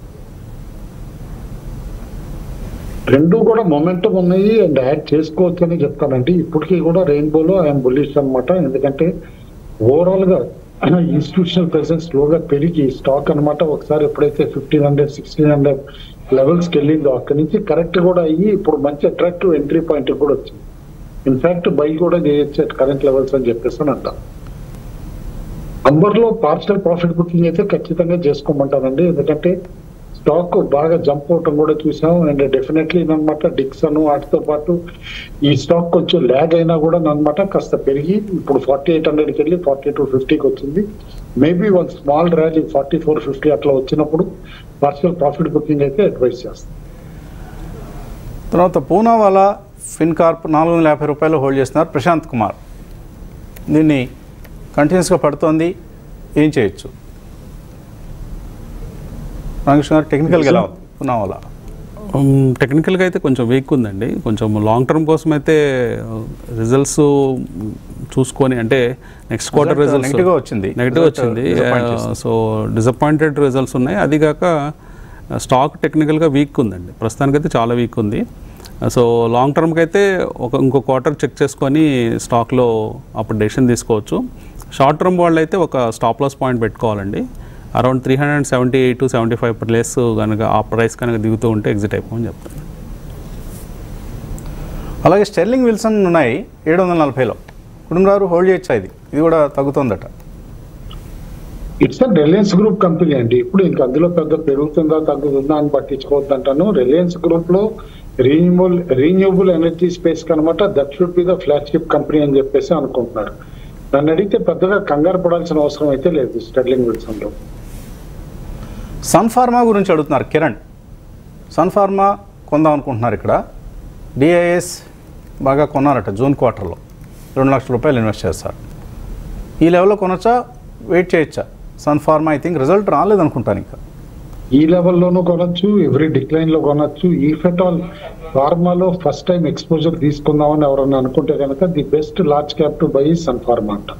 రెండు కూడా మొమెంటం ఉన్నాయి అండ్ యాడ్ చేసుకోవచ్చు అని చెప్తానండి ఇప్పటికీ కూడా రెయిన్బోలో ఐఎమ్ బుల్లిష్ అనమాట ఎందుకంటే ఓవరాల్ గా ఇన్స్టిట్యూషనల్ ప్రెసెన్స్ స్లోగా పెరిగి స్టాక్ అన్నమాట ఒకసారి ఎప్పుడైతే fifteen hundred sixteen hundred levels కి వెళ్ళిందో అక్కడి నుంచి కరెక్ట్ కూడా అయ్యి ఇప్పుడు మంచి అట్రాక్టివ్ ఎంట్రీ పాయింట్ కూడా వచ్చింది ఇన్ఫాక్ట్ బై కూడా చేయొచ్చు అట్ కరెంట్ లెవెల్స్ అని చెప్పేసి అని అంటాం అంబర్ లో పార్షల్ ప్రాఫిట్ బుకింగ్ అయితే ఖచ్చితంగా చేసుకోమంటానండి ఎందుకంటే స్టాక్ బాగా జంప్ అవటం కూడా చూసాం అండ్ డెఫినెట్లీ అనమాట డిక్సన్ వాటితో పాటు ఈ స్టాక్ కొంచెం ల్యాగ్ అయినా కూడా అనమాట కాస్త పెరిగి ఇప్పుడు ఫార్టీ ఎయిట్ హండ్రెడ్కి వెళ్ళి ఫార్టీ టూ ఫిఫ్టీకి వచ్చింది maybe one small rally forty four fifty అట్లా వచ్చినప్పుడు పార్షియల్ ప్రాఫిట్ బుకింగ్ అయితే అడ్వైస్ చేస్తాం తర్వాత పూనావాలా ఫిన్కార్ప్ నాలుగు వందల యాభై రూపాయలు హోల్డ్ చేస్తున్నారు ప్రశాంత్ కుమార్ దీన్ని కంటిన్యూస్గా పడుతోంది ఏం చేయొచ్చు రామకృష్ణ గారు టెక్నికల్గా ఎలా ఉంది పూనావాలా టెక్నికల్గా అయితే కొంచెం వీక్ ఉందండి కొంచెం లాంగ్ టర్మ్ కోసం అయితే రిజల్ట్స్ చూసుకొని అంటే next quarter Result results negative గా వచ్చింది. నెగిటివ్ Result వచ్చింది disappoint చేసింది. సో డిసప్పాయింటెడ్ రిజల్ట్స్ ఉన్నాయి అది కాక స్టాక్ టెక్నికల్గా వీక్ ఉందండి ప్రస్తుతానికైతే చాలా వీక్ ఉంది సో లాంగ్ టర్మ్కి అయితే ఒక ఇంకో క్వార్టర్ చెక్ చేసుకొని స్టాక్లో అప్పుడు డెసిషన్ తీసుకోవచ్చు షార్ట్ టర్మ్ వాళ్ళు అయితే ఒక స్టాప్ లాస్ పాయింట్ పెట్టుకోవాలండి around three hundred seventy eight to seventy five place కనుక ఆ ప్రైస్ కనుక దిగుతూ ఉంటే ఎగ్జిట్ అయిపోమని చెప్తాను అలాగే స్టెర్లింగ్ విల్సన్ ఉన్నాయి ఏడు వందల నలభైలో కుటుంబరావు హోల్డ్ చేయొచ్చా ఇది ఇది కూడా తగ్గుతోందట ఇట్స్ రిలయన్స్ గ్రూప్ కంపెనీ అండి ఇప్పుడు ఇంక అందులో పెద్ద పెరుగుతుందా తగ్గుతుందా అని పట్టించుకోవద్దు అంటాను రిలయన్స్ గ్రూప్ లో రీన్యూబుల్ రీన్యూబుల్ ఎనర్జీ స్పేస్ కనమాట that should be the flagship company అని చెప్పేసి అనుకుంటున్నారు నన్ను అడిగితే పెద్దగా కంగారు పడాల్సిన అవసరం అయితే లేదు స్టెర్లింగ్ విల్సన్ లో సన్ ఫార్మా గురించి అడుగుతున్నారు కిరణ్ సన్ ఫార్మా కొందాం అనుకుంటున్నారు ఇక్కడ డిఐఎస్ బాగా కొన్నారట జూన్ క్వార్టర్లో రెండు లక్షల రూపాయలు ఇన్వెస్ట్ చేస్తారు ఈ లెవెల్లో కొనొచ్చా వెయిట్ చేయొచ్చా Sun Pharma I think result రాలేదనుకుంటాను ఇంకా ఈ లెవెల్లోనూ కొనొచ్చు ఎవ్రీ డిక్లైన్ లో కొనొచ్చు ఈ ఫెటాల్ ఫార్మాలో ఫస్ట్ టైం ఎక్స్పోజర్ తీసుకుందామని ఎవరన్నా అనుకుంటే కనుక the best large cap to buy Sun Pharma అంట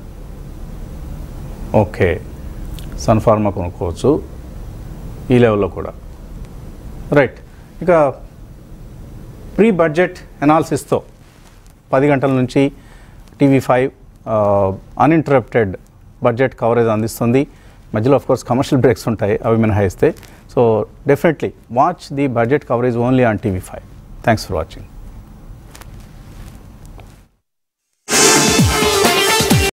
ఓకే సన్ ఫార్మా కొనుక్కోవచ్చు ఈ లెవెల్లో కూడా రైట్ ఇక ప్రీ బడ్జెట్ అనాలిసిస్తో పది గంటల నుంచి TV five uninterrupted budget coverage అందిస్తుంది మధ్యలో ఆఫ్ కోర్స్ కమర్షియల్ బ్రేక్స్ ఉంటాయి అవి మినహాయిస్తే so definitely watch the budget coverage only on TV five thanks for watching